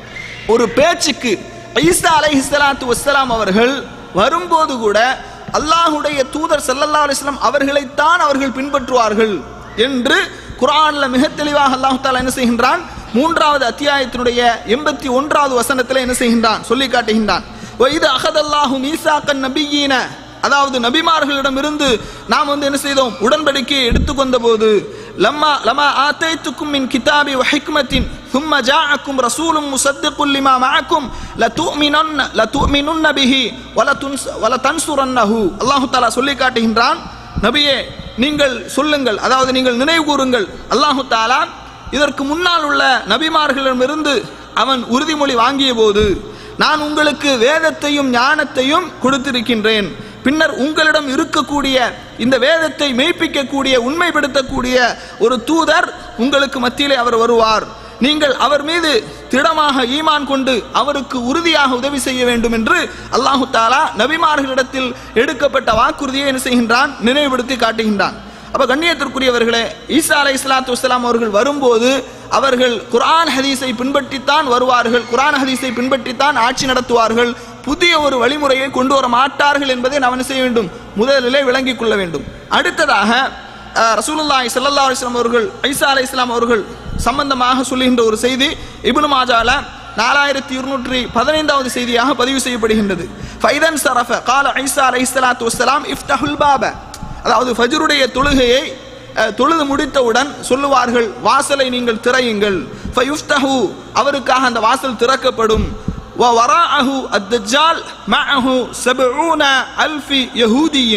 ஒரு பேச்சுக்கு ஈசா அலைஹி ஸலாத்து வஸ்ஸலாம் அவர்கள் வரும்போது கூட அல்லாஹ்வுடைய தூதர் ஸல்லல்லாஹு அலைஹி வஸல்லம் அவர்களைத்தான் அவர்கள் பின்பற்றுவார்கள் என்று குர்ஆன்ல மிக தெளிவாக அல்லாஹ் தஆலா என்ன செய்கின்றான் மூன்றாவது அத்தியாயத்தினுடைய எண்பத்தி ஒன்றாவது வசனத்தில் என்ன செய்கின்றான் சொல்லி காட்டுகின்றான் இது அகதல்லாஹு மீசாக்கன் நபியீன அதாவது நபிமார்களிடமிருந்து நாம் வந்து என்ன செய்தோம் உடன்படிக்கையை எடுத்துக்கொண்ட போது லம்மா லமா ஆத்தைத்துக்கும் மின் கிதாபி வ ஹிக்மத்தின் ثم جاءكم رسول مصدق لما معكم لتؤمنن لتؤمنن به ولتنس ولتنصرنه அல்லாஹ் தஆலா சொல்லி காட்டுகின்றான் நபியே நீங்கள் சொல்லுங்கள் அதாவது நீங்கள் நினைவு கூறுங்கள் அல்லாஹு தாலா இதற்கு முன்னால் உள்ள நபிமார்களிடமிருந்து அவன் உறுதிமொழி வாங்கிய போது நான் உங்களுக்கு வேதத்தையும் ஞானத்தையும் கொடுத்திருக்கின்றேன் பின்னர் உங்களிடம் இருக்கக்கூடிய இந்த வேதத்தை மெய்ப்பிக்கக்கூடிய உண்மைப்படுத்தக்கூடிய ஒரு தூதர் உங்களுக்கு மத்தியிலே அவர் வருவார் நீங்கள் அவர் மீது திடமாக ஈமான் கொண்டு அவருக்கு உறுதியாக உதவி செய்ய வேண்டும் என்று அல்லாஹு தாலா நபிமார்களிடத்தில் எடுக்கப்பட்ட வாக்குறுதியை என்ன செய்கின்றான் நினைவுபடுத்தி காட்டுகின்றான் அப்ப கண்ணியத்திற்குரியவர்களே ஈசா அலை இஸ்லாத்து வஸ்லாம் அவர்கள் வரும்போது அவர்கள் குர்ஆன் ஹதீஸை பின்பற்றித்தான் வருவார்கள் குர்ஆன் ஹதீஸை பின்பற்றித்தான் ஆட்சி நடத்துவார்கள் புதிய ஒரு வழிமுறையை கொண்டு வர மாட்டார்கள் என்பதை நாம் என்ன செய்ய வேண்டும் முதலிலே விளங்கிக் கொள்ள வேண்டும் அடுத்ததாக அஹ், ரசூலுல்லாஹி ஸல்லல்லாஹு அலைஹி வஸல்லம் அவர்கள் ஐசா அலை இஸ்லாம் அவர்கள் சம்பந்தமாக சொல்லுகின்ற ஒரு செய்தி இப்னு மாஜால நாலாயிரத்தி இருநூற்றி பதினைந்தாவது செய்தியாக பதிவு செய்யப்படுகின்றது ஃபைதன் சரஃப கால ஐசா அலை இஸ்லாத்து வஸ்ஸலாம் இஃப்தஹுல் பாப அதாவது ஃபஜ்ருடைய தொழுகையை அஹ், தொழுது முடித்தவுடன் சொல்லுவார்கள் வாசலை நீங்கள் திறயுங்கள் ஃபயுஃப்தஹு அவருக்காக அந்த வாசல் திறக்கப்படும் ووراءه الدجال معه سبعون ألف يهودي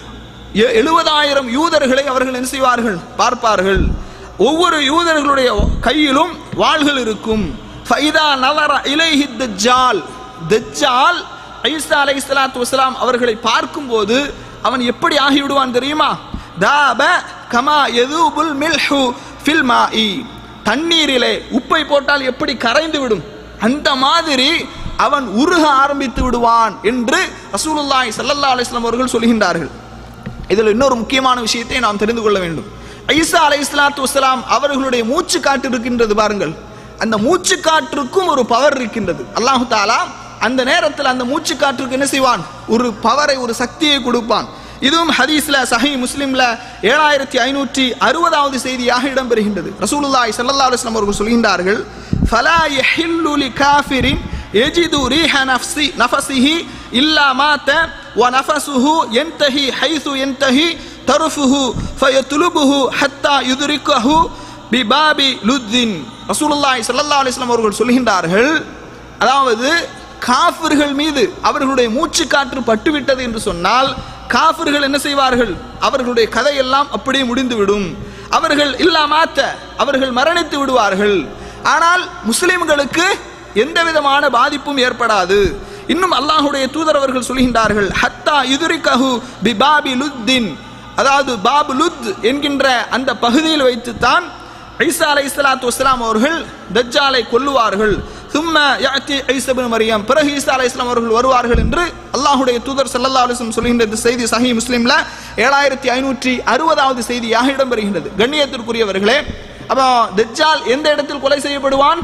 எ- எழுபதாயிரம் யூதர்களை அவர்கள் என்ன செய்வார்கள் பார்ப்பார்கள் ஒவ்வொரு யூதர்களுடைய கையிலும் வாள்கள் இருக்கும் ஃபைதா நவர இலைஹி தஜ்ஜால் தஜ்ஜால் ஐசா அலைஹிஸ்ஸலாத்து வஸலாம் அவர்களை பார்க்கும்போது அவன் எப்படி ஆகிவிடுவான் தெரியுமா தாப கமா யதூபுல் மில்ஹு ஃபில் மாஇ தண்ணீரிலே உப்பை போட்டால் எப்படி கரைந்து விடும் அந்த மாதிரி அவன் உருக ஆரம்பித்து விடுவான் என்று ரசூலுல்லாஹி ஸல்லல்லாஹு அலைஹி வஸல்லம் அவர்கள் சொல்கின்றார்கள் இதில் இன்னொரு முக்கியமான விஷயத்தை நாம் தெரிந்து கொள்ள வேண்டும் ஐசா அலை இஸ்லாத்து வசலாம் அவர்களுடைய மூச்சு காற்று இருக்கின்றது பாருங்கள் அந்த மூச்சு காற்றுக்கும் ஒரு பவர் இருக்கின்றது அல்லாஹு தாலா அந்த நேரத்தில் அந்த மூச்சு காற்றுக்கு என்ன செய்வான் ஒரு பவரை ஒரு சக்தியை கொடுப்பான் இதுவும் ஹதீஸ்ல சஹி முஸ்லிம்ல ஏழாயிரத்தி ஐநூற்றி அறுபதாவது செய்தியாக இடம்பெறுகின்றது ரசூலுல்லாஹி ஸல்லல்லாஹு அலைஹி வஸல்லம் அவர்கள் சொல்கின்றார்கள் ஃபலா யஹில்லு லிகாஃபிரின் يجد ريح نفسي نفسه إلا مات ونفسه ينتهي حيث ينتهي طرفه فيطلبه حتى يدركه بباب لذ رسول الله صلى الله عليه وسلم அவர்கள் சொல்கின்றார்கள் அதாவது காஃபிர்கள் மீது அவர்களுடைய மூச்சு காற்று பட்டுவிட்டது என்று சொன்னால் காஃபிர்கள் என்ன செய்வார்கள் அவர்களுடைய கதையெல்லாம் அப்படியே முடிந்துவிடும் அவர்கள் இல்லா மாத்த அவர்கள் மரணித்து விடுவார்கள் ஆனால் முஸ்லிம்களுக்கு எந்த விதமான பாதிப்பும் ஏற்படாது இன்னும் அல்லாஹுடைய தூதர் அவர்கள் சொல்கின்றார்கள் ஹத்தா யுதுரிகஹு பிபாபி லுத்தின் அதாவது பாபு லுத் என்கின்ற அந்த பகுதியில் வைத்துத்தான் ஐசா அலை இஸ்லாத்து வஸ்லாம் அவர்கள் தஜ்ஜாலை கொல்லுவார்கள் சும்ம யாத்தி ஐசபின் மரியம் பிறகு ஈசா அலை இஸ்லாம் அவர்கள் வருவார்கள் என்று அல்லாஹுடைய தூதர் ஸல்லல்லாஹு அலைஹி வஸல்லம் சொல்கின்ற இந்த செய்தி சஹி முஸ்லிம்ல ஏழாயிரத்தி ஐநூற்றி அறுபதாவது செய்தியாக இடம்பெறுகின்றது கண்ணியத்திற்குரியவர்களே அப்போ தஜ்ஜால் எந்த இடத்தில் கொலை செய்யப்படுவான்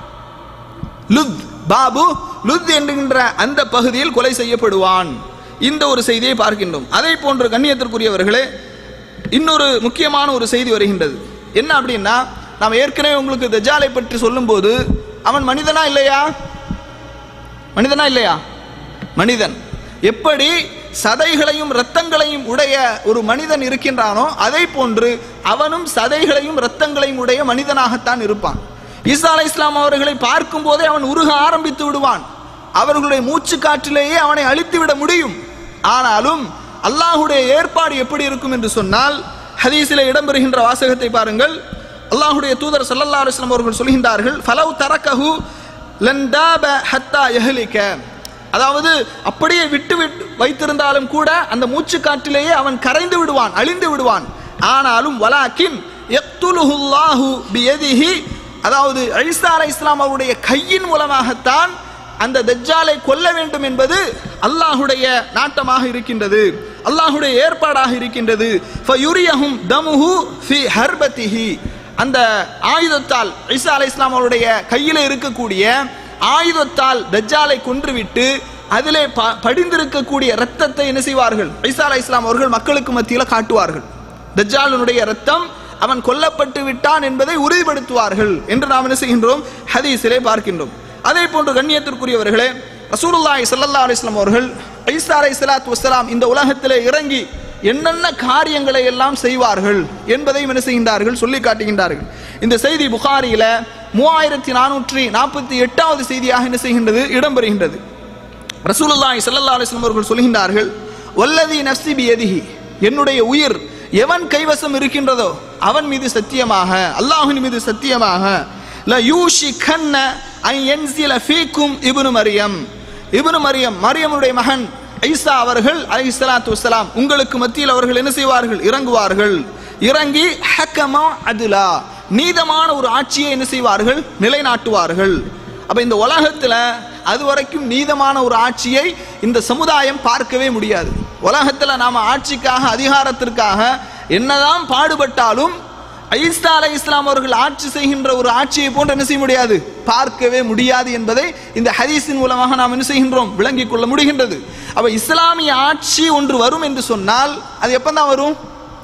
லுத் பாபு லுத் என்கின்ற அந்த பகுதியில் கொலை செய்யப்படுவான் இந்த ஒரு செய்தியை பார்க்கின்றோம் அதே போன்று கண்ணியத்திற்குரியவர்களே இன்னொரு முக்கியமான ஒரு செய்தி வருகின்றது என்ன அப்படின்னா நாம் ஏற்கனவே உங்களுக்கு தஜ்ஜாலை பற்றி சொல்லும்போது அவன் மனிதனா இல்லையா மனிதனா இல்லையா மனிதன் எப்படி சதைகளையும் இரத்தங்களையும் உடைய ஒரு மனிதன் இருக்கின்றானோ அதை போன்று அவனும் சதைகளையும் இரத்தங்களையும் உடைய மனிதனாகத்தான் இருப்பான் ஈசா அலை இஸ்லாம் அவர்களை பார்க்கும் போதே அவன் உருக ஆரம்பித்து விடுவான் அவர்களுடைய மூச்சு காற்றிலேயே அவனை அழித்து விட முடியும் ஆனாலும் அல்லாஹுடைய ஏற்பாடு எப்படி இருக்கும் என்று சொன்னால் ஹதீஸிலே இடம்பெறுகின்ற வாசகத்தை பாருங்கள் அல்லாஹுடைய தூதர் ஸல்லல்லாஹு அலைஹி வஸல்லம் அவர்கள் சொல்கின்றார்கள் ஃபலவ் தரக்கஹு லந்தாப ஹத்தா யஹ்லிக அதாவது அப்படியே விட்டு விட்டு வைத்திருந்தாலும் கூட அந்த மூச்சு காற்றிலேயே அவன் கரைந்து விடுவான் அழிந்து விடுவான் ஆனாலும் வலாக்கின் யக்துலுஹுல்லாஹு பியதிஹி அதாவது ஐசா அலை இஸ்லாம் அவருடைய கையின் மூலமாகத்தான் அந்த தஜ்ஜாலை கொல்ல வேண்டும் என்பது அல்லாஹுடைய நாட்டமாக இருக்கின்றது அல்லாஹுடைய ஏற்பாடாக இருக்கின்றது ஃபயுரியஹும் தமுஹு ஃபி ஹர்பத்திஹி அந்த ஆயுதத்தால் ஐசா அலை இஸ்லாம் அவருடைய கையில் இருக்கக்கூடிய ஆயுதத்தால் தஜ்ஜாலை கொன்றுவிட்டு அதிலே ப- படிந்திருக்கக்கூடிய இரத்தத்தை என்ன செய்வார்கள் ஐசா அலை இஸ்லாம் அவர்கள் மக்களுக்கு மத்தியில் காட்டுவார்கள் தஜ்ஜாலினுடைய இரத்தம் அவன் கொல்லப்பட்டு விட்டான் என்பதை உறுதிப்படுத்துவார்கள் என்று நாம் என்ன செய்கின்றோம் ஹதீஸிலே பார்க்கின்றோம் அதே போன்று கண்ணியத்திற்குரியவர்களே ரசூலுல்லாஹி ஸல்லல்லாஹு அலைஹி வஸல்லம் அவர்கள் ஐசா அலைஹிஸ்ஸலாத்து வஸ்ஸலாம் இந்த உலகத்திலே இறங்கி என்னென்ன காரியங்களை எல்லாம் செய்வார்கள் என்பதையும் என்ன செய்கின்றார்கள் சொல்லி காட்டுகின்றார்கள் இந்த செய்தி புகாரியில மூவாயிரத்தி நானூற்றி நாற்பத்தி எட்டாவது செய்தியாக என்ன செய்கின்றது இடம்பெறுகின்றது ரசூலுல்லாஹி ஸல்லல்லாஹு அலைஹி வஸல்லம் அவர்கள் சொல்கின்றார்கள் வல்லதி நஃப்சி பியதிஹி என்னுடைய உயிர் எவன் கைவசம் இருக்கின்றதோ அவன் மீது சத்தியமாக அல்லாஹ்வின் மீது சத்தியமாக ல யூஷிகன்ன ஐ யன்சில ஃபீக்கும் இப்னு மரியம் இப்னு மரியம் மரியமுடைய மகன் ஐசா அவர்கள் அலைஹிஸ்ஸலாத்து வஸ்ஸலாம் உங்களுக்கு மத்தியில் அவர்கள் என்ன செய்வார்கள் இறங்குவார்கள் இறங்கி ஹக்கமா அதுலா நீதமான ஒரு ஆட்சியை என்ன செய்வார்கள் நிலைநாட்டுவார்கள் அப்ப இந்த உலகத்துல அது வரைக்கும் நீதமான ஒரு ஆட்சியை இந்த சமுதாயம் பார்க்கவே முடியாது உலகத்துல நாம ஆட்சிக்காக அதிகாரத்திற்காக என்னதான் பாடுபட்டாலும் ஐசா அலை இஸ்லாம் அவர்கள் ஆட்சி செய்கின்ற ஒரு ஆட்சியை போன்று என்ன செய்ய முடியாது பார்க்கவே முடியாது என்பதை இந்த ஹதீஸின் மூலமாக நாம் என்ன செய்கின்றோம் விளங்கிக் கொள்ள முடிகின்றது அப்ப இஸ்லாமிய ஆட்சி ஒன்று வரும் என்று சொன்னால் அது எப்பதான் வரும்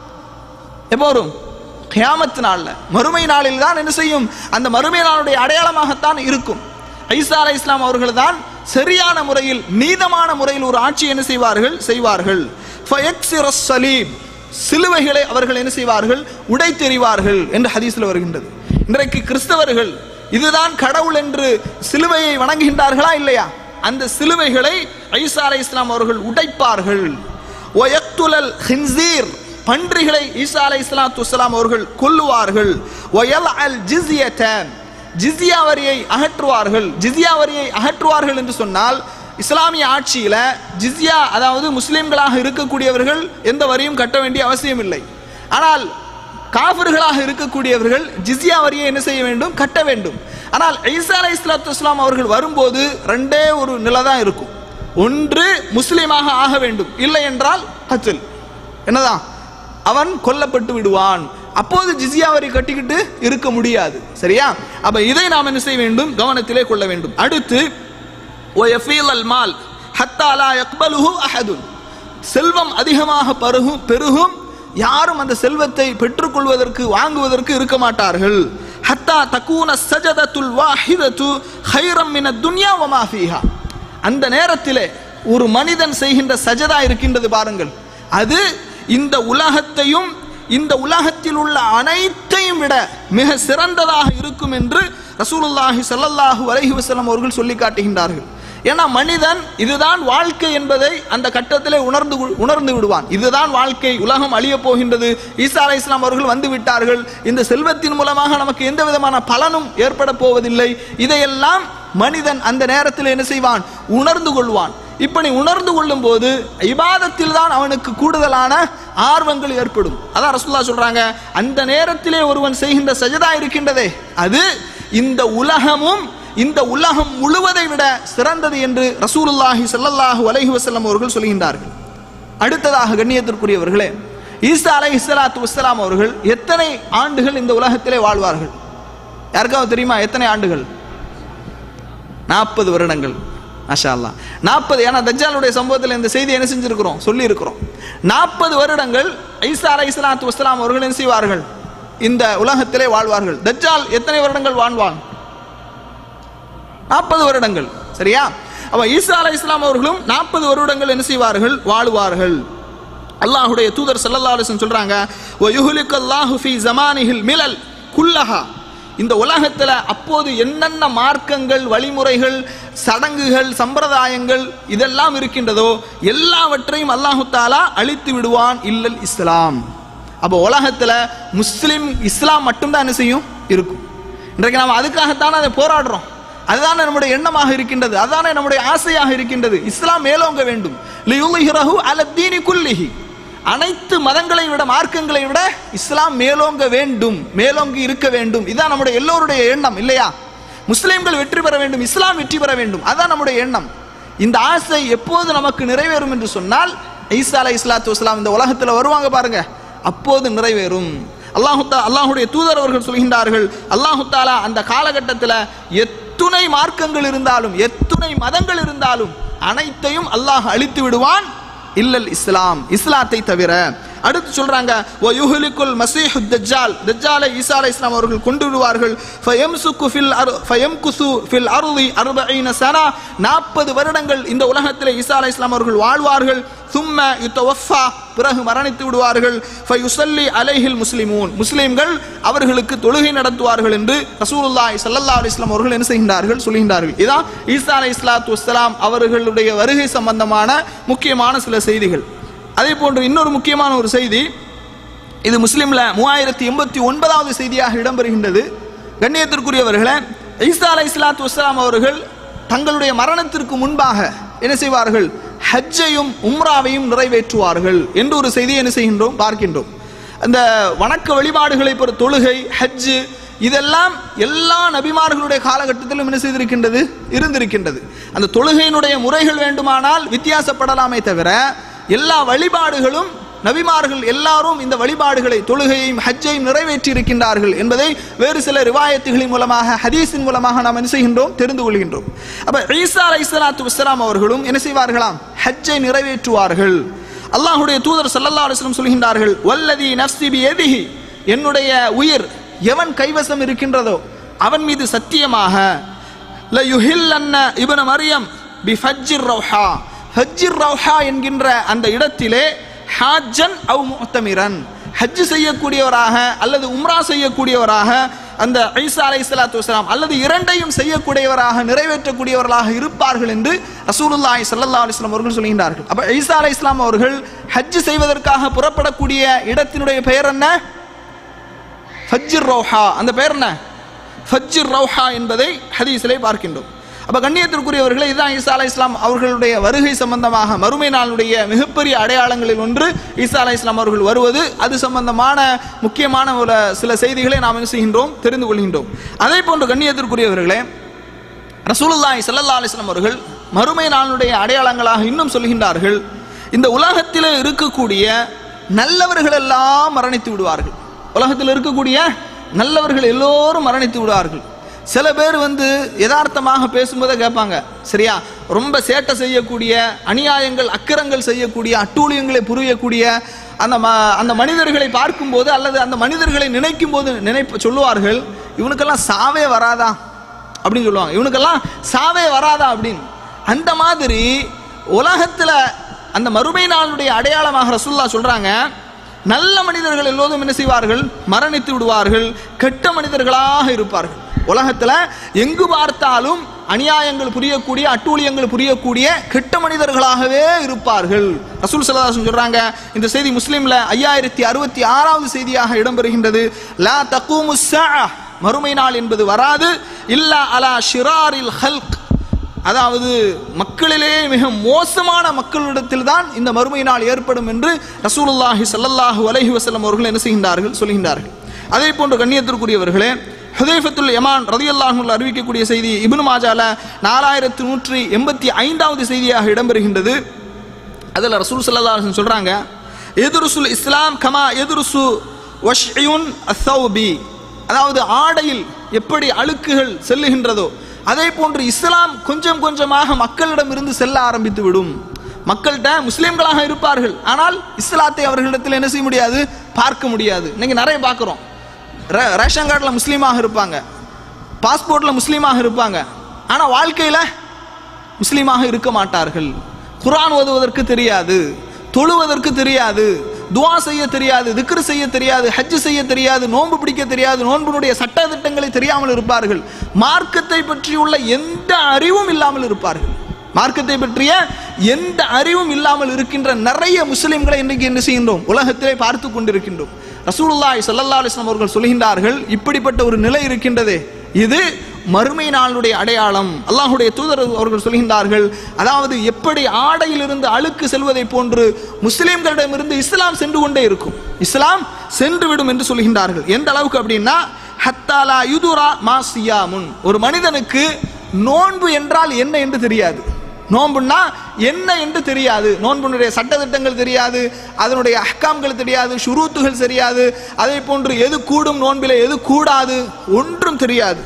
எப்போ வரும் கியாமத்து நாள்ல மறுமை நாளில் தான் என்ன செய்யும் அந்த மறுமை நாளுடைய அடையாளமாகத்தான் இருக்கும் ஐசா அலை இஸ்லாம் அவர்கள் தான் சரியான முறையில் நீதமான முறையில் ஒரு ஆட்சி என்ன செய்வார்கள் செய்வார்கள் ஃபயக்ஸிர ஸலீப். சிலுவைகளை அவர்கள் என்ன செய்வார்கள் உடைத்தெறிவார்கள் என்று ஹதீஸில் வருகின்றது இன்றைக்கு கிறிஸ்தவர்கள் இதுதான் கடவுள் என்று சிலுவையை வணங்குகின்றார்களா இல்லையா அந்த சிலுவைகளை ஐசா அலை இஸ்லாம் அவர்கள் உடைப்பார்கள் ஒயக்துலல் ஹின்சீர் பன்றிகளை ஈசா அலை இஸ்லாத்து வஸ்ஸலாம் அவர்கள் கொல்லுவார்கள் ஒயல் அல் ஜிஸ்யத்தன் ஜிஸ்யா வரியை அகற்றுவார்கள் ஜிஸ்யா வரியை அகற்றுவார்கள் என்று சொன்னால் இஸ்லாமிய ஆட்சியில ஜிஸ்யா அதாவது முஸ்லிம்களாக இருக்கக்கூடியவர்கள் எந்த வரியும் கட்ட வேண்டிய அவசியம் இல்லை ஆனால் காஃபிர்களாக இருக்கக்கூடியவர்கள் ஜிஸ்யா வரியை என்ன செய்ய வேண்டும் கட்ட வேண்டும் ஆனால் ஈசா அலை இஸ்லாத்து வஸ்ஸலாம் அவர்கள் வரும்போது ரெண்டே ஒரு நிலை தான் இருக்கும் ஒன்று முஸ்லீமாக ஆக வேண்டும் இல்லை என்றால் கத்தல் என்னதான் அவன் கொல்லப்பட்டு விடுவான் அப்போது ஜிசியா வரி கட்டிக்கிட்டு இருக்க முடியாது சரியா அப்ப இதை நாம் என்ன செய்ய வேண்டும் கவனத்திலே கொள்ள வேண்டும் அடுத்து وَيَفِيضَ الْمَالِ حَتَّى لَا يَقْبَلُهُ أَحَدٌ செல்வம் அதிகமாக பருகும் பெருகும் யாரும் அந்த செல்வத்தை பெற்றுக்கொள்வதற்கு வாங்குவதற்கு இருக்க மாட்டார்கள் ஹத்தா தக்கூன சஜதத்துல் வாஹிதத்து ஹைரம் மின துன்யா வமா ஃபீஹா அந்த நேரத்திலே ஒரு மனிதன் செய்கின்ற சஜதா இருக்கின்றது பாருங்கள் அது இந்த உலகத்தையும் இந்த உலகத்தில் உள்ள அனைத்தையும் விட மிக சிறந்ததாக இருக்கும் என்று ரசூலுல்லாஹி ஸல்லல்லாஹு அலைஹி வஸல்லம் அவர்கள் சொல்லி காட்டுகின்றார்கள் ஏன்னா மனிதன் இதுதான் வாழ்க்கை என்பதை அந்த கட்டத்திலே உணர்ந்து கு- உணர்ந்து விடுவான் இதுதான் வாழ்க்கை உலகம் அழிய போகின்றது ஈசா அலை இஸ்லாம் அவர்கள் வந்து விட்டார்கள் இந்த செல்வத்தின் மூலமாக நமக்கு எந்த விதமான பலனும் ஏற்பட போவதில்லை இதையெல்லாம் மனிதன் அந்த நேரத்தில் என்ன செய்வான் உணர்ந்து கொள்வான் இப்படி உணர்ந்து கொள்ளும் போது இபாதத்தில் தான் அவனுக்கு கூடுதலான ஆர்வங்கள் ஏற்படும் அதான் ரசூல்லா சொல்றாங்க அந்த நேரத்திலே ஒருவன் செய்கின்ற சஜதா இருக்கின்றதே அது இந்த உலகமும் இந்த உலகம் முழுவதை விட சிறந்தது என்று ரசூலுல்லாஹி ஸல்லல்லாஹு அலைஹி வஸல்லம் அவர்கள் சொல்கின்றார்கள் அடுத்ததாக கண்ணியத்திற்குரியவர்களே ஈசா அலைஹி ஸலாத்து வஸ்ஸலாம் அவர்கள் எத்தனை ஆண்டுகள் இந்த உலகத்திலே வாழ்வார்கள் யாருக்காவது தெரியுமா எத்தனை ஆண்டுகள் நாற்பது வருடங்கள் மாஷா அல்லாஹ் நாற்பது ஏன்னா தஜ்ஜாலுடைய சம்பவத்தில் இந்த செய்தி என்ன செஞ்சிருக்கிறோம் சொல்லி இருக்கிறோம் நாற்பது வருடங்கள் ஐசா அலை இஸ்லாத்து வஸ்லாம் அவர்கள் என்ன செய்வார்கள் இந்த உலகத்திலே வாழ்வார்கள் தஜ்ஜால் எத்தனை வருடங்கள் வாழ்வான் நாற்பது வருடங்கள் சரியா அப்ப ஈசா அலை இஸ்லாம் அவர்களும் நாற்பது வருடங்கள் என்ன செய்வார்கள் வாழுவார்கள் அல்லாஹ்வுடைய தூதர் ஸல்லல்லாஹு அலைஹி வஸல்லம் சொல்றாங்க வ யுஹ்லிகல்லாஹு ஃபீ ஸமானிஹில் மிலல் குல்லஹா இந்த உலகத்துல அப்போது என்னென்ன மார்க்கங்கள் வழிமுறைகள் சடங்குகள் சம்பிரதாயங்கள் இதெல்லாம் இருக்கின்றதோ எல்லாவற்றையும் அல்லாஹு தாலா அழித்து விடுவான் இல்லல் இஸ்லாம் அப்போ உலகத்துல முஸ்லிம் இஸ்லாம் மட்டும்தான் என்ன செய்யும் இருக்கும் இன்றைக்கு நாம் அதுக்காகத்தான் அதை போராடுறோம் அதுதானே நம்முடைய எண்ணமாக இருக்கின்றது அதுதானே நம்முடைய ஆசையாக இருக்கின்றது இஸ்லாம் மேலோங்க வேண்டும் லியுலிஹிரஹு அல தீனி குல்லிஹி அனைத்து மதங்களை விட மார்க்கங்களை விட இஸ்லாம் மேலோங்க வேண்டும் மேலோங்கி இருக்க வேண்டும் இதான் நம்முடைய எல்லோருடைய எண்ணம் இல்லையா முஸ்லிம்கள் வெற்றி பெற வேண்டும் இஸ்லாம் வெற்றி பெற வேண்டும் அதான் நம்முடைய எண்ணம் இந்த ஆசை எப்போது நமக்கு நிறைவேறும் என்று சொன்னால் ஈசா அலை இஸ்லாத்து வஸ்லாம் இந்த உலகத்தில் வருவாங்க பாருங்க அப்போது நிறைவேறும் அல்லாஹு தா அல்லாஹுடைய தூதர் அவர்கள் சொல்கின்றார்கள் அல்லாஹு தாலா அந்த காலகட்டத்தில் எத்துணை மார்க்கங்கள் இருந்தாலும் எத்துணை மதங்கள் இருந்தாலும் அனைத்தையும் அல்லாஹ் அழித்து விடுவான் இல்லல் இஸ்லாம் இஸ்லாத்தை தவிர அடுத்து சொல்றாங்க "வ யுஹ்லிகுல் மஸீஹு தஜ்ஜால் தஜ்ஜாலை ஈசா அலைஹிஸ்ஸலாம் அவர்கள் கொண்டு விடுவார்கள் ஃபயம்சுகு ஃபில் அர் ஃபயம்குசு ஃபில் அர்தி அர்பஈன சனா 40 வருடங்கள் இந்த உலகத்தில் ஈசா அலைஹிஸ்ஸலாம் அவர்கள் வாழ்வார்கள் சும்ம யுத்தவஃபா பிறகு மரணித்து விடுவார்கள் ஃபயுசல்லி அலைஹில் முஸ்லிமூன் முஸ்லிம்கள் அவர்களுக்கு தொழுகை நடத்துவார்கள் என்று ரசூலுல்லாஹி ஸல்லல்லாஹு அலைஹி வஸல்லம் அவர்கள் என்ன செய்கின்றார்கள் சொல்கின்றார்கள் இதான் ஈசா அலைஹிஸ்ஸலாத்து வஸ்ஸலாம் அவர்களுடைய வருகை சம்பந்தமான முக்கியமான சில செய்திகள் அதே போன்று இன்னொரு முக்கியமான ஒரு செய்தி இது முஸ்லிம்ல மூவாயிரத்தி எண்பத்தி ஒன்பதாவது செய்தியாக இடம்பெறுகின்றது கண்ணியத்திற்குரியவர்களே ஈசா அலை இஸ்லாத்து வஸ்லாம் அவர்கள் தங்களுடைய மரணத்திற்கு முன்பாக என்ன செய்வார்கள் ஹஜ்ஜையும் உம்ராவையும் நிறைவேற்றுவார்கள் என்று ஒரு செய்தியை என்ன செய்கின்றோம் பார்க்கின்றோம் அந்த வணக்க வழிபாடுகளை பொறு தொழுகை ஹஜ்ஜு இதெல்லாம் எல்லா நபிமார்களுடைய காலகட்டத்திலும் என்ன செய்திருக்கின்றது இருந்திருக்கின்றது அந்த தொழுகையினுடைய முறைகள் வேண்டுமானால் வித்தியாசப்படலாமே தவிர எல்லா வழிபாடுகளும் நபிமார்கள் எல்லாரும் இந்த வழிபாடுகளை தொழுகையையும் ஹஜ்ஜையும் நிறைவேற்றி இருக்கின்றார்கள் என்பதை வேறு சில ரிவாயத்துகளின் மூலமாக ஹதீஸின் மூலமாக நாம் என்ன செய்கின்றோம் தெரிந்து கொள்கின்றோம் அப்ப ஈசா அலைஹிஸ்ஸலாத்து வஸ்ஸலாம் அவர்களும் என்ன செய்வார்களாம் ஹஜ்ஜை நிறைவேற்றுவார்கள் அல்லாஹ்வுடைய தூதர் ஸல்லல்லாஹு அலைஹி வஸல்லம் சொல்கின்றார்கள் வல்லதி நஃப்ஸி பியதிஹி என்னுடைய உயிர் எவன் கைவசம் இருக்கின்றதோ அவன் மீது சத்தியமாக ல யுஹில்லன்ன இப்னு மரியம் பி ஃபஜ்ஜிர் ரௌஹா ஃபஜ்ஜிர் ரௌஹா என்கின்ற அந்த இடத்திலே ஹாஜன் அவ் முத்தமிரன் ஹஜ் செய்யக்கூடியவராக அல்லது உம்ரா செய்யக்கூடியவராக அந்த ஐசா அலை சலாத்து வஸ்லாம் அல்லது இரண்டையும் செய்யக்கூடியவராக நிறைவேற்றக்கூடியவர்களாக இருப்பார்கள் என்று ரசூலுல்லாஹி ஸல்லல்லாஹு அலைஹி வஸல்லம் அவர்கள் சொல்கின்றார்கள் அப்ப ஈசா அலை இஸ்லாம் அவர்கள் ஹஜ் செய்வதற்காக புறப்படக்கூடிய இடத்தினுடைய பெயர் என்ன ஃபஜ்ஜிர் ரௌஹா அந்த பெயர் என்ன ஃபஜ்ஜிர் ரௌஹா என்பதை ஹதீஸிலே பார்க்கின்றோம் அப்ப கண்ணியத்திற்குரியவர்களே இதுதான் ஈசா அலை இஸ்லாம் அவர்களுடைய வருகை சம்பந்தமாக மறுமை நாளுடைய மிகப்பெரிய அடையாளங்களில் ஒன்று ஈசா அலை இஸ்லாம் அவர்கள் வருவது அது சம்பந்தமான முக்கியமான ஒரு சில செய்திகளை நாம் என்ன செய்கின்றோம் தெரிந்து கொள்கின்றோம் அதே போன்று கண்ணியத்திற்குரியவர்களே ரசூலுல்லாஹி ஸல்லல்லாஹு அலைஹி வஸல்லம் அவர்கள் மறுமை நாளுடைய அடையாளங்களாக இன்னும் சொல்கின்றார்கள் இந்த உலகத்தில் இருக்கக்கூடிய நல்லவர்கள் எல்லாம் மரணித்து விடுவார்கள் உலகத்தில் இருக்கக்கூடிய நல்லவர்கள் எல்லோரும் மரணித்து விடுவார்கள் சில பேர் வந்து யதார்த்தமாக பேசும்போதே கேட்பாங்க சரியா ரொம்ப சேட்டை செய்யக்கூடிய அநியாயங்கள் அக்கிரங்கள் செய்யக்கூடிய அட்டூழியங்களை புரியக்கூடிய அந்த ம அந்த மனிதர்களை பார்க்கும்போது அல்லது அந்த மனிதர்களை நினைக்கும் போது நினைப்பு சொல்லுவார்கள் இவனுக்கெல்லாம் சாவே வராதா அப்படின்னு சொல்லுவாங்க இவனுக்கெல்லாம் சாவே வராதா அப்படின்னு அந்த மாதிரி உலகத்தில் அந்த மறுமை நாளுடைய அடையாளமாக ரசுல்லா சொல்றாங்க நல்ல மனிதர்கள் எல்லோரும் என்ன செய்வார்கள் மரணித்து விடுவார்கள் கெட்ட மனிதர்களாக இருப்பார்கள் உலகத்துல எங்கு பார்த்தாலும் அநியாயங்கள் புரியக்கூடிய அட்டூழியங்கள் புரியக்கூடிய கெட்ட மனிதர்களாகவே இருப்பார்கள் ரசூல் சல்லாசன் சொல்றாங்க இந்த செய்தி முஸ்லீம்ல ஐயாயிரத்தி அறுபத்தி ஆறாவது செய்தியாக இடம்பெறுகின்றது லா தக்கூமு மறுமை நாள் என்பது வராது இல்லா அலா ஷிராரில் ஹல்க் அதாவது மக்களிலே மிக மோசமான மக்களிடத்தில் தான் இந்த மறுமை நாள் ஏற்படும் என்று ரசூலுல்லாஹி ஸல்லல்லாஹு அலைஹி வஸல்லம் அவர்கள் என்ன செய்கின்றார்கள் சொல்கின்றார்கள் அதே போன்று கண்ணியத்திற்குரியவர்களே ஹுதைஃபத்துல் யமான் ரதியல்லாஹுல் அறிவிக்கக்கூடிய செய்தி இப்னு மாஜால நாலாயிரத்து நூற்றி எண்பத்தி ஐந்தாவது செய்தியாக இடம்பெறுகின்றது அதில் ரசூல் ஸல்லல்லாஹு அலைஹி வஸல்லம் சொல்றாங்க எதுருசுல் இஸ்லாம் கமா எதுருசு வஷ்யுன் அசௌபி அதாவது ஆடையில் எப்படி அழுக்குகள் செல்லுகின்றதோ அதே போன்று இஸ்லாம் கொஞ்சம் கொஞ்சமாக மக்களிடம் இருந்து செல்ல ஆரம்பித்து விடும் மக்கள்கிட்ட முஸ்லீம்களாக இருப்பார்கள் ஆனால் இஸ்லாத்தை அவர்களிடத்தில் என்ன செய்ய முடியாது பார்க்க முடியாது இன்னைக்கு நிறைய பார்க்குறோம் ரேஷன் கார்டில் முஸ்லீமாக இருப்பாங்க பாஸ்போர்ட்டில் முஸ்லீமாக இருப்பாங்க ஆனால் வாழ்க்கையில் முஸ்லீமாக இருக்க மாட்டார்கள் குரான் ஓதுவதற்கு தெரியாது தொழுவதற்கு தெரியாது துவா செய்ய தெரியாது திக்ரு செய்ய தெரியாது ஹஜ் செய்ய தெரியாது நோன்பு பிடிக்க தெரியாது நோன்புனுடைய சட்ட திட்டங்களை தெரியாமல் இருப்பார்கள் மார்க்கத்தை பற்றியுள்ள எந்த அறிவும் இல்லாமல் இருப்பார்கள் மார்க்கத்தை பற்றிய எந்த அறிவும் இல்லாமல் இருக்கின்ற நிறைய முஸ்லிம்களை இன்னைக்கு என்ன செய்கின்றோம் உலகத்திலே பார்த்து கொண்டிருக்கின்றோம் ரசூலுல்லாஹி ஸல்லல்லாஹு அலைஹி வஸல்லம் அவர்கள் சொல்கின்றார்கள் இப்படிப்பட்ட ஒரு நிலை இருக்கின்றதே இது மறுமை நாளுடைய அடையாளம் அல்லாஹுடைய தூதர் அவர்கள் சொல்கின்றார்கள் அதாவது எப்படி ஆடையிலிருந்து அழுக்கு செல்வதை போன்று முஸ்லிம்களிடமிருந்து இஸ்லாம் சென்று கொண்டே இருக்கும் இஸ்லாம் சென்று விடும் என்று சொல்கின்றார்கள் எந்த அளவுக்கு அப்படின்னா ஹத்தாலா யுதுரா மாசியாமுன் ஒரு மனிதனுக்கு நோன்பு என்றால் என்ன என்று தெரியாது நோன்புன்னா என்ன என்று தெரியாது நோன்புனுடைய சட்டத்திட்டங்கள் தெரியாது அதனுடைய அஹ்காம்கள் தெரியாது ஷுரூத்துகள் தெரியாது அதே போன்று எது கூடும் நோன்பில் எது கூடாது ஒன்றும் தெரியாது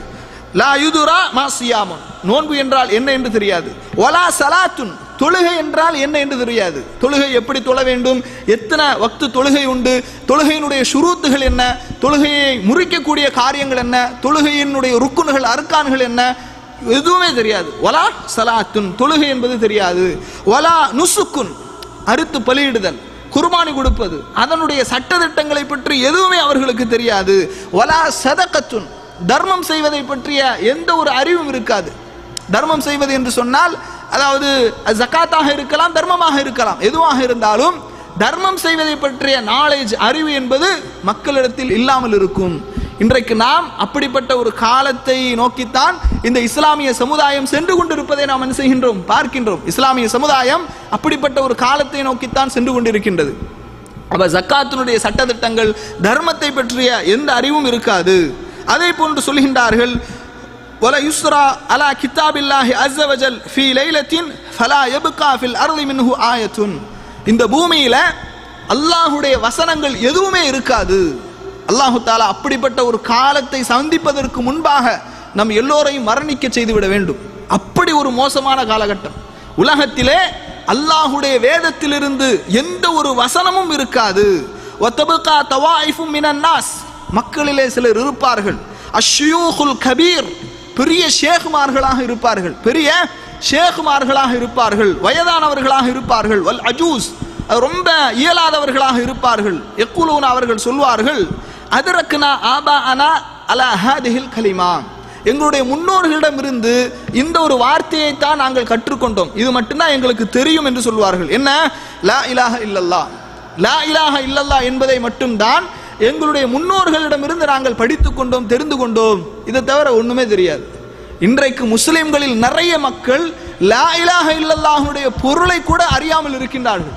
லா யுதுரா மா சியாமுன் நோன்பு என்றால் என்ன என்று தெரியாது ஒலா சலாத்துன் தொழுகை என்றால் என்ன என்று தெரியாது தொழுகை எப்படி தொழ வேண்டும் எத்தனை வக்து தொழுகை உண்டு தொழுகையினுடைய சுரூத்துகள் என்ன தொழுகையை முறிக்கக்கூடிய காரியங்கள் என்ன தொழுகையினுடைய ருக்குன்கள் அர்க்கான்கள் என்ன எதுவுமே தெரியாது ஒலா சலாத்துன் தொழுகை என்பது தெரியாது ஒலா நுசுக்குன் அறுத்து பலியிடுதல் குர்பானி கொடுப்பது அதனுடைய சட்டதிட்டங்களை பற்றி எதுவுமே அவர்களுக்கு தெரியாது ஒலா சதக்கத்துன் தர்மம் செய்வதை பற்றிய எந்த ஒரு அறிவும் இருக்காது தர்மம் செய்வது என்று சொன்னால் அதாவது ஜக்காத்தாக இருக்கலாம் தர்மமாக இருக்கலாம் எதுவாக இருந்தாலும் தர்மம் செய்வதை பற்றிய நாலேஜ் அறிவு என்பது மக்களிடத்தில் இல்லாமல் இருக்கும் இன்றைக்கு நாம் அப்படிப்பட்ட ஒரு காலத்தை நோக்கித்தான் இந்த இஸ்லாமிய சமுதாயம் சென்று கொண்டிருப்பதை நாம் என்ன செய்கின்றோம் பார்க்கின்றோம் இஸ்லாமிய சமுதாயம் அப்படிப்பட்ட ஒரு காலத்தை நோக்கித்தான் சென்று கொண்டிருக்கின்றது அப்ப ஜக்காத்தினுடைய சட்டதிட்டங்கள் தர்மத்தை பற்றிய எந்த அறிவும் இருக்காது அதே போன்று சொல்கின்றார்கள் ولا يسرى على كتاب الله عز وجل في ليلة فلا يبقى في الأرض منه آية இந்த பூமியில அல்லாஹுடைய வசனங்கள் எதுவுமே இருக்காது அல்லாஹு தாலா அப்படிப்பட்ட ஒரு காலத்தை சந்திப்பதற்கு முன்பாக நம் எல்லோரையும் மரணிக்க செய்துவிட வேண்டும் அப்படி ஒரு மோசமான காலகட்டம் உலகத்திலே அல்லாஹுடைய வேதத்திலிருந்து எந்த ஒரு வசனமும் இருக்காது ஒத்தபுகா தவாயிஃபும் மினன் நாஸ் மக்களிலே சிலர் இருப்பார்கள் அஷ்யூகுல் கபீர் பெரிய ஷேகுமார்களாக இருப்பார்கள் பெரிய ஷேகுமார்களாக இருப்பார்கள் வயதானவர்களாக இருப்பார்கள் வல் அஜூஸ் ரொம்ப இயலாதவர்களாக இருப்பார்கள் எக்குலூன் அவர்கள் சொல்வார்கள் அதரக்குனா ஆபா அனா அலா ஹாதிஹில் கலிமா எங்களுடைய முன்னோர்களிடமிருந்து இந்த ஒரு வார்த்தையை தான் நாங்கள் கற்றுக்கொண்டோம் இது மட்டும்தான் எங்களுக்கு தெரியும் என்று சொல்வார்கள் என்ன லா இலாஹ இல்லல்லா லா இலாஹ இல்லல்லா என்பதை மட்டும்தான் எங்களுடைய முன்னோர்களிடமிருந்து நாங்கள் படித்துக் கொண்டோம் தெரிந்து கொண்டோம் இதை தவிர ஒண்ணுமே தெரியாது இன்றைக்கு முஸ்லிம்களில் நிறைய மக்கள் லா இலாஹ இல்லல்லாஹுடைய பொருளை கூட அறியாமல் இருக்கின்றார்கள்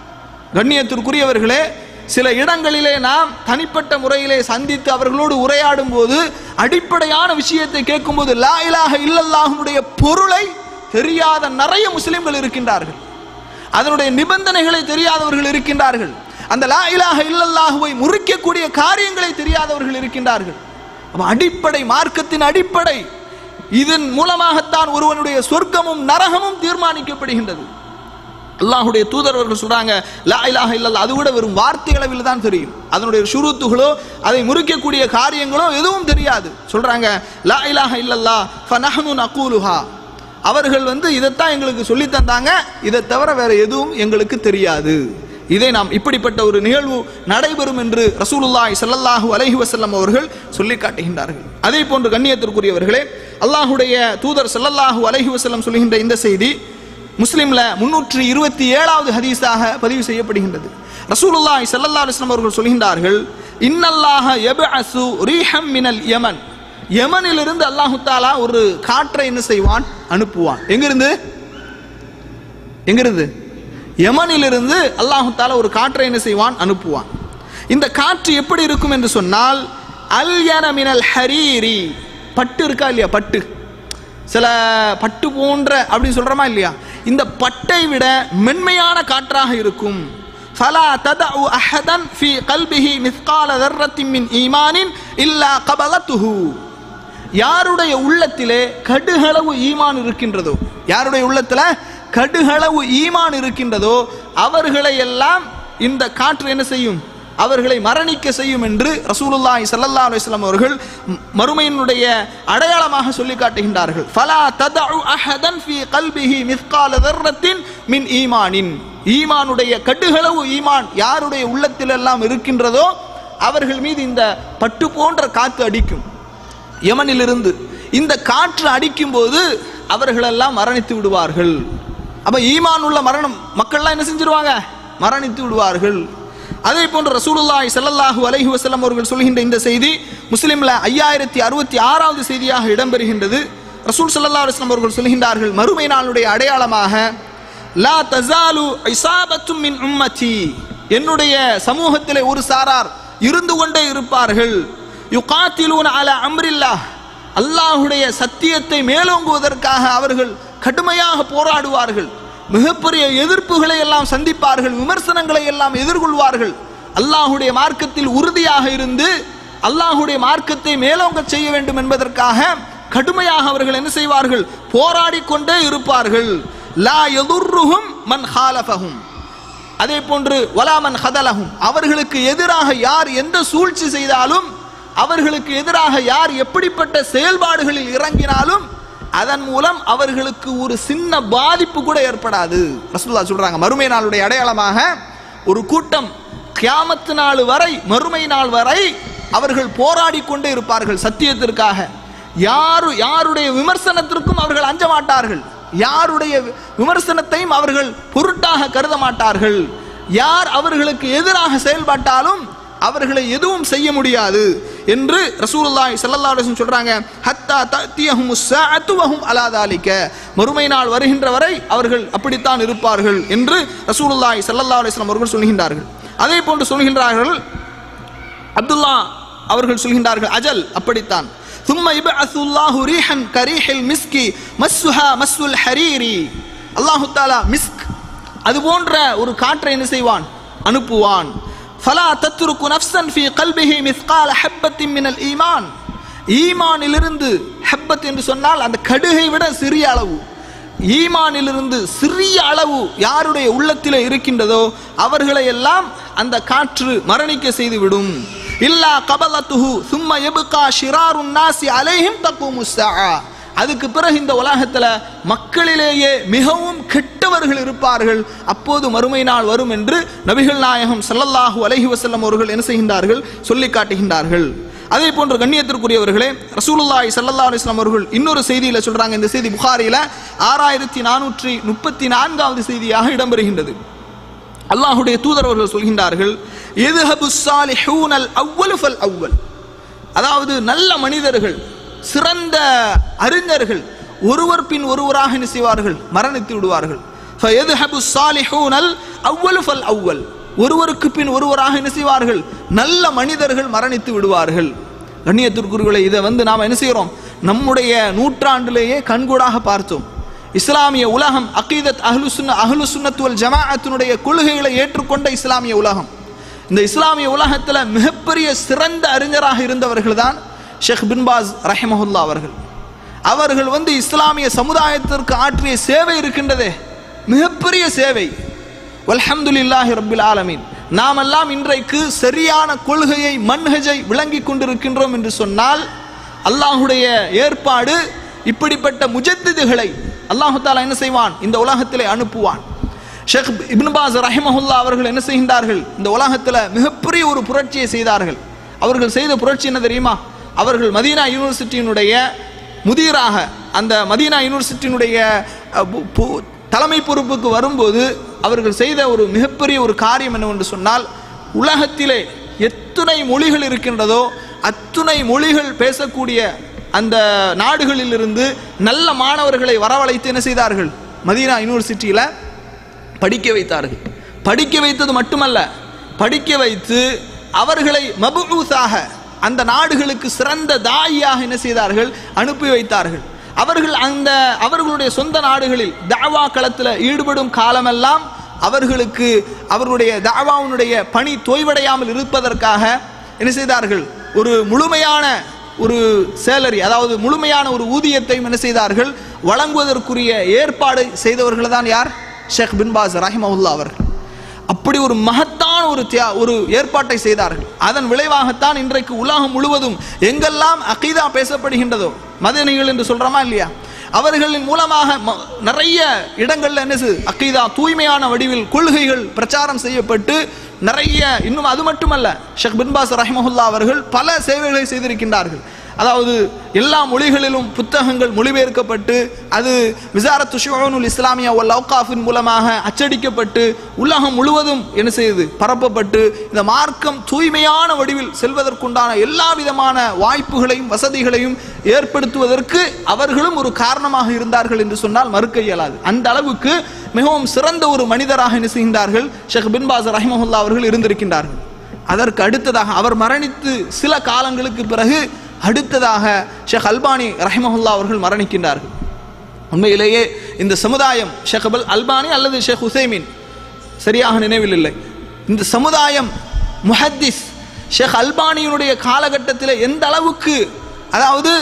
கண்ணியத்திற்குரியவர்களே சில இடங்களிலே நாம் தனிப்பட்ட முறையிலே சந்தித்து அவர்களோடு உரையாடும் போது அடிப்படையான விஷயத்தை கேட்கும்போது லா இலாஹ இல்லல்லாஹுடைய பொருளை தெரியாத நிறைய முஸ்லிம்கள் இருக்கின்றார்கள் அதனுடைய நிபந்தனைகளை தெரியாதவர்கள் இருக்கின்றார்கள் அந்த லா இலாஹ இல்லல்லாஹுவை முறிக்கக்கூடிய காரியங்களை தெரியாதவர்கள் இருக்கின்றார்கள் அப்ப அடிப்படை மார்க்கத்தின் அடிப்படை இதன் மூலமாகத்தான் ஒருவனுடைய சொர்க்கமும் நரகமும் தீர்மானிக்கப்படுகின்றது அல்லாஹுடைய தூதர் அவர்கள் சொல்றாங்க லா இலாஹ இல்லல்லா அது கூட வெறும் வார்த்தை அளவில் தான் தெரியும் அதனுடைய சுருத்துகளோ அதை முறிக்கக்கூடிய காரியங்களோ எதுவும் தெரியாது சொல்றாங்க லா இலாஹ இல்லல்லா ஃபனஹ்னு நகூலுஹா அவர்கள் வந்து இதைத்தான் எங்களுக்கு சொல்லி தந்தாங்க இதை தவிர வேற எதுவும் எங்களுக்கு தெரியாது இதை நாம் இப்படிப்பட்ட ஒரு நிகழ்வு நடைபெறும் என்று ரசூலுல்லாஹி ஸல்லல்லாஹு அலைஹி வஸல்லம் அவர்கள் சொல்லி காட்டுகின்றார்கள் அதே போன்று கண்ணியத்திற்குரியவர்களே அல்லாஹுடைய தூதர் ஸல்லல்லாஹு அலைஹி வஸல்லம் சொல்கின்ற இந்த செய்தி முஸ்லிம்ல முன்னூற்றி இருபத்தி ஏழாவது ஹதீஸாக பதிவு செய்யப்படுகின்றது ரசூலுல்லாஹி ஸல்லல்லாஹு அலைஹி வஸல்லம் அவர்கள் சொல்கின்றார்கள் இன்னல்லாஹ யப்அசு ரீஹம் மினல் யமன் யமனிலிருந்து அல்லாஹு தாலா ஒரு காற்றை என்ன செய்வான் அனுப்புவான் எங்கிருந்து எங்கிருந்து யமனிலிருந்து அல்லாஹு தாலா ஒரு காற்றை என்ன செய்வான் அனுப்புவான் இந்த காற்று எப்படி இருக்கும் என்று சொன்னால் அல் மினல் ஹரீரி பட்டு இருக்கா இல்லையா பட்டு சில பட்டு போன்ற அப்படின்னு சொல்றோமா இல்லையா இந்த பட்டை விட மென்மையான காற்றாக இருக்கும் ஃபலா ததஉ அஹதன் ஃபி கல்பிஹி மிஸ்கால தர்ரத்தின் மின் ஈமானின் இல்லா கபலத்துஹு யாருடைய உள்ளத்திலே கடுகளவு ஈமான் இருக்கின்றதோ யாருடைய உள்ளத்துல கடுகளவு ஈமான் இருக்கின்றதோ அவர்களை எல்லாம் இந்த காற்று என்ன செய்யும் அவர்களை மரணிக்க செய்யும் என்று ரசூலுல்லாஹி ஸல்லல்லாஹு அலைஹி வஸல்லம் அவர்கள் ம- மறுமையினுடைய அடையாளமாக சொல்லி காட்டுகின்றார்கள் ஃபலா ததஉ அஹதன் ஃபீ கல்பிஹி மிஸ்கால தர்ரத்தின் மின் ஈமானின் ஈமானுடைய கடுகளவு ஈமான் யாருடைய உள்ளத்தில் எல்லாம் இருக்கின்றதோ அவர்கள் மீது இந்த பட்டு போன்ற காத்து அடிக்கும் யமனிலிருந்து இந்த காற்று அடிக்கும் போது அவர்களெல்லாம் மரணித்து விடுவார்கள் அப்ப ஈமான் உள்ள மரணம் மக்கள்லாம் என்ன செஞ்சிருவாங்க மரணித்து விடுவார்கள் அதே போன்று ரசூலுல்லாஹி ஸல்லல்லாஹு அலைஹி வஸல்லம் அவர்கள் சொல்கின்ற இந்த செய்தி முஸ்லிம்ல ஐயாயிரத்தி அறுபத்தி ஆறாவது செய்தியாக இடம்பெறுகின்றது ரசூல் ஸல்லல்லாஹு அலைஹி வஸல்லம் அவர்கள் சொல்கின்றார்கள் மறுமை நாளுடைய அடையாளமாக லா தஸாலு இஸாபத்தும் மின் உம்மதி என்னுடைய சமூகத்திலே ஒரு சாரார் இருந்து கொண்டே இருப்பார்கள் யுகாத்திலூன அல அம்ரில்லாஹ் அல்லாஹுடைய சத்தியத்தை மேலோங்குவதற்காக அவர்கள் கடுமையாக போராடுவார்கள் மிகப்பெரிய எதிர்ப்புகளை எல்லாம் சந்திப்பார்கள் விமர்சனங்களை எல்லாம் எதிர்கொள்வார்கள் அல்லாஹுடைய மார்க்கத்தில் உறுதியாக இருந்து அல்லாஹுடைய மார்க்கத்தை மேலோங்க செய்ய வேண்டும் என்பதற்காக கடுமையாக அவர்கள் என்ன செய்வார்கள் போராடி கொண்டே இருப்பார்கள் லா எதுர்ருஹும் மன் ஹாலஃபஹும் அதே போன்று வலாமன் ஹதலஹும் அவர்களுக்கு எதிராக யார் எந்த சூழ்ச்சி செய்தாலும் அவர்களுக்கு எதிராக யார் எப்படிப்பட்ட செயல்பாடுகளில் இறங்கினாலும் அதன் மூலம் அவர்களுக்கு ஒரு சின்ன பாதிப்பு கூட ஏற்படாது ரசூலுல்லாஹ் சொல்றாங்க மறுமை நாளுடைய அடையாளமாக ஒரு கூட்டம் கியாமத்து நாள் வரை மறுமை நாள் வரை அவர்கள் போராடி கொண்டே இருப்பார்கள் சத்தியத்திற்காக யாரு யாருடைய விமர்சனத்திற்கும் அவர்கள் அஞ்ச மாட்டார்கள் யாருடைய விமர்சனத்தையும் அவர்கள் பொருட்டாக கருத மாட்டார்கள் யார் அவர்களுக்கு எதிராக செயல்பட்டாலும் அவர்களை எதுவும் செய்ய முடியாது என்று ரசூலுல்லாஹி ஸல்லல்லாஹு அலைஹி வஸல்லம் சொல்றாங்க ஹத்தா தத்தியஹும் ஸாஅத்து வஹும் அலா தாலிக மறுமை நாள் வருகின்ற வரை அவர்கள் அப்படித்தான் இருப்பார்கள் என்று ரசூலுல்லாஹி ஸல்லல்லாஹு அலைஹி வஸல்லம் அவர்கள் சொல்கின்றார்கள் அதே போன்று சொல்கின்றார்கள் அப்துல்லா அவர்கள் சொல்கின்றார்கள் அஜல் அப்படித்தான் ثم يبعث الله ريحا كريح المسك مسها مس الحرير அல்லாஹு தாலா மிஸ்க் அது போன்ற ஒரு காற்றை என்ன செய்வான் அனுப்புவான் ஃபலா தத்ருக்கு நஃப்சன் ஃபி கல்பிஹி மிஸ்கால ஹப்பத்தின் மினல் ஈமான் ஈமானிலிருந்து ஹப்பத் என்று சொன்னால் அந்த கடுகை விட சிறிய அளவு ஈமானிலிருந்து சிறிய அளவு யாருடைய உள்ளத்திலே இருக்கின்றதோ அவர்களை எல்லாம் அந்த காற்று மரணிக்க செய்துவிடும் இல்லா கபலத்துஹு சும்ம எபுகா ஷிராருன் நாசி அலைஹிம் தக்குமு அதுக்கு பிறகு இந்த உலகத்துல மக்களிலேயே மிகவும் கெட்டவர்கள் இருப்பார்கள் அப்போது மறுமை நாள் வரும் என்று நபிகள் நாயகம் ஸல்லல்லாஹு அலைஹி வஸல்லம் அவர்கள் என்ன செய்கின்றார்கள் சொல்லி காட்டுகின்றார்கள் அதே போன்று கண்ணியத்திற்குரியவர்களே ரசூலுல்லாஹி ஸல்லல்லாஹு அலைஹி வஸல்லம் அவர்கள் இன்னொரு செய்தியில சொல்றாங்க இந்த செய்தி புகாரில ஆறாயிரத்தி நானூற்றி முப்பத்தி நான்காவது செய்தியாக இடம்பெறுகின்றது அல்லாஹுடைய தூதர் அவர்கள் சொல்கின்றார்கள் எதுஹபு சாலிஹூனல் அவ்வலு ஃபல் அவ்வல் அதாவது நல்ல மனிதர்கள் சிறந்த அறிஞர்கள் ஒருவர் பின் ஒருவராக என்ன செய்வார்கள் மரணித்து விடுவார்கள் ஃபயதுஹபு சாலிஹூனல் அவ்வலு ஃபல் அவ்வல் ஒருவருக்கு பின் ஒருவராக என்ன செய்வார்கள் நல்ல மனிதர்கள் மரணித்து விடுவார்கள் கண்ணியத்திற்குரியவர்களை இதை வந்து நாம் என்ன செய்கிறோம் நம்முடைய நூற்றாண்டிலேயே கண்கூடாக பார்த்தோம் இஸ்லாமிய உலகம் அகீதத் அஹ்லு சுன்ன அஹ்லு சுன்னத்துவல் ஜமாஅத்தினுடைய கொள்கைகளை ஏற்றுக்கொண்ட இஸ்லாமிய உலகம் இந்த இஸ்லாமிய உலகத்தில் மிகப்பெரிய சிறந்த அறிஞராக இருந்தவர்கள் தான் ஷேக் பின்பாஸ் ரஹிமஹுல்லா அவர்கள் அவர்கள் வந்து இஸ்லாமிய சமுதாயத்திற்கு ஆற்றிய சேவை இருக்கின்றதே மிகப்பெரிய சேவை வல்ஹம்துலில்லாஹி ரப்பில் ஆலமீன் நாமெல்லாம் இன்றைக்கு சரியான கொள்கையை மன்ஹஜை விளங்கி கொண்டிருக்கின்றோம் என்று சொன்னால் அல்லாஹுடைய ஏற்பாடு இப்படிப்பட்ட முஜத்திதுகளை அல்லாஹு தாலா என்ன செய்வான் இந்த உலகத்திலே அனுப்புவான் ஷேக் இப்னு பாஸ் ரஹிமஹுல்லா அவர்கள் என்ன செய்கின்றார்கள் இந்த உலகத்தில் மிகப்பெரிய ஒரு புரட்சியை செய்தார்கள் அவர்கள் செய்த புரட்சி என்ன தெரியுமா அவர்கள் மதீனா யூனிவர்சிட்டியினுடைய முதியராக அந்த மதீனா யூனிவர்சிட்டியினுடைய அஹ், பு- பு- தலைமை பொறுப்புக்கு வரும்போது அவர்கள் செய்த ஒரு மிகப்பெரிய ஒரு காரியம் என்னவென்று சொன்னால் உலகத்திலே எத்துணை மொழிகள் இருக்கின்றதோ அத்துணை மொழிகள் பேசக்கூடிய அந்த நாடுகளிலிருந்து நல்ல மாணவர்களை வரவழைத்து என்ன செய்தார்கள் மதீனா யூனிவர்சிட்டியில் படிக்க வைத்தார்கள் படிக்க வைத்தது மட்டுமல்ல படிக்க வைத்து அவர்களை மபூசாக அந்த நாடுகளுக்கு சிறந்த தாயியாக என்ன செய்தார்கள் அனுப்பி வைத்தார்கள் அவர்கள் அந்த அவர்களுடைய சொந்த நாடுகளில் தாவா களத்தில் ஈடுபடும் காலமெல்லாம் அவர்களுக்கு அவர்களுடைய தாவாவுடைய பணி தோய்வடையாமல் இருப்பதற்காக என்ன செய்தார்கள் ஒரு முழுமையான ஒரு சேலரி அதாவது முழுமையான ஒரு ஊதியத்தையும் என்ன செய்தார்கள் வழங்குவதற்குரிய ஏற்பாடு செய்தவர்கள் தான் யார் ஷேக் பின்பாஸ் ரஹிமவுல்லா அவர்கள் அப்படி ஒரு மகத்தான ஒரு தியா ஒரு ஏற்பாட்டை செய்தார்கள் அதன் விளைவாகத்தான் இன்றைக்கு உலகம் முழுவதும் எங்கெல்லாம் அகீதா பேசப்படுகின்றதோ மதனிகள் என்று சொல்றோமா இல்லையா அவர்களின் மூலமாக ம- நிறைய இடங்கள்ல என்ன செய்யுது? அக்கீதா தூய்மையான வடிவில் கொள்கைகள் பிரச்சாரம் செய்யப்பட்டு நிறைய இன்னும் அது மட்டுமல்ல ஷேக் பின்பாஸ் ரஹிமஹுல்லா அவர்கள் பல சேவைகளை செய்திருக்கின்றார்கள் அதாவது எல்லா மொழிகளிலும் புத்தகங்கள் மொழிபெயர்க்கப்பட்டு அது விசாரத்து ஷுனுல் இஸ்லாமியா ஒல் அவுகாஃபின் மூலமாக அச்சடிக்கப்பட்டு உலகம் முழுவதும் என்ன செய்யுது பரப்பப்பட்டு இந்த மார்க்கம் தூய்மையான வடிவில் செல்வதற்குண்டான எல்லா விதமான வாய்ப்புகளையும் வசதிகளையும் ஏற்படுத்துவதற்கு அவர்களும் ஒரு காரணமாக இருந்தார்கள் என்று சொன்னால் மறுக்க இயலாது அந்த அளவுக்கு மிகவும் சிறந்த ஒரு மனிதராக என்ன செய்கின்றார்கள் ஷேக் பின்பாஸ் ரஹிமஹுல்லா அவர்கள் இருந்திருக்கின்றார்கள் அதற்கு அடுத்ததாக அவர் மரணித்து சில காலங்களுக்கு பிறகு அடுத்ததாக ஷேக் அல்பானி ரஹிமஹுல்லா அவர்கள் மரணிக்கின்றார்கள் உண்மையிலேயே இந்த சமுதாயம் ஷேக் அபல் அல்பானி அல்லது ஷேக் ஹுசைமின் சரியாக நினைவில் இல்லை இந்த சமுதாயம் முஹத்திஸ் ஷேக் அல்பானியினுடைய காலகட்டத்தில் எந்த அளவுக்கு அதாவது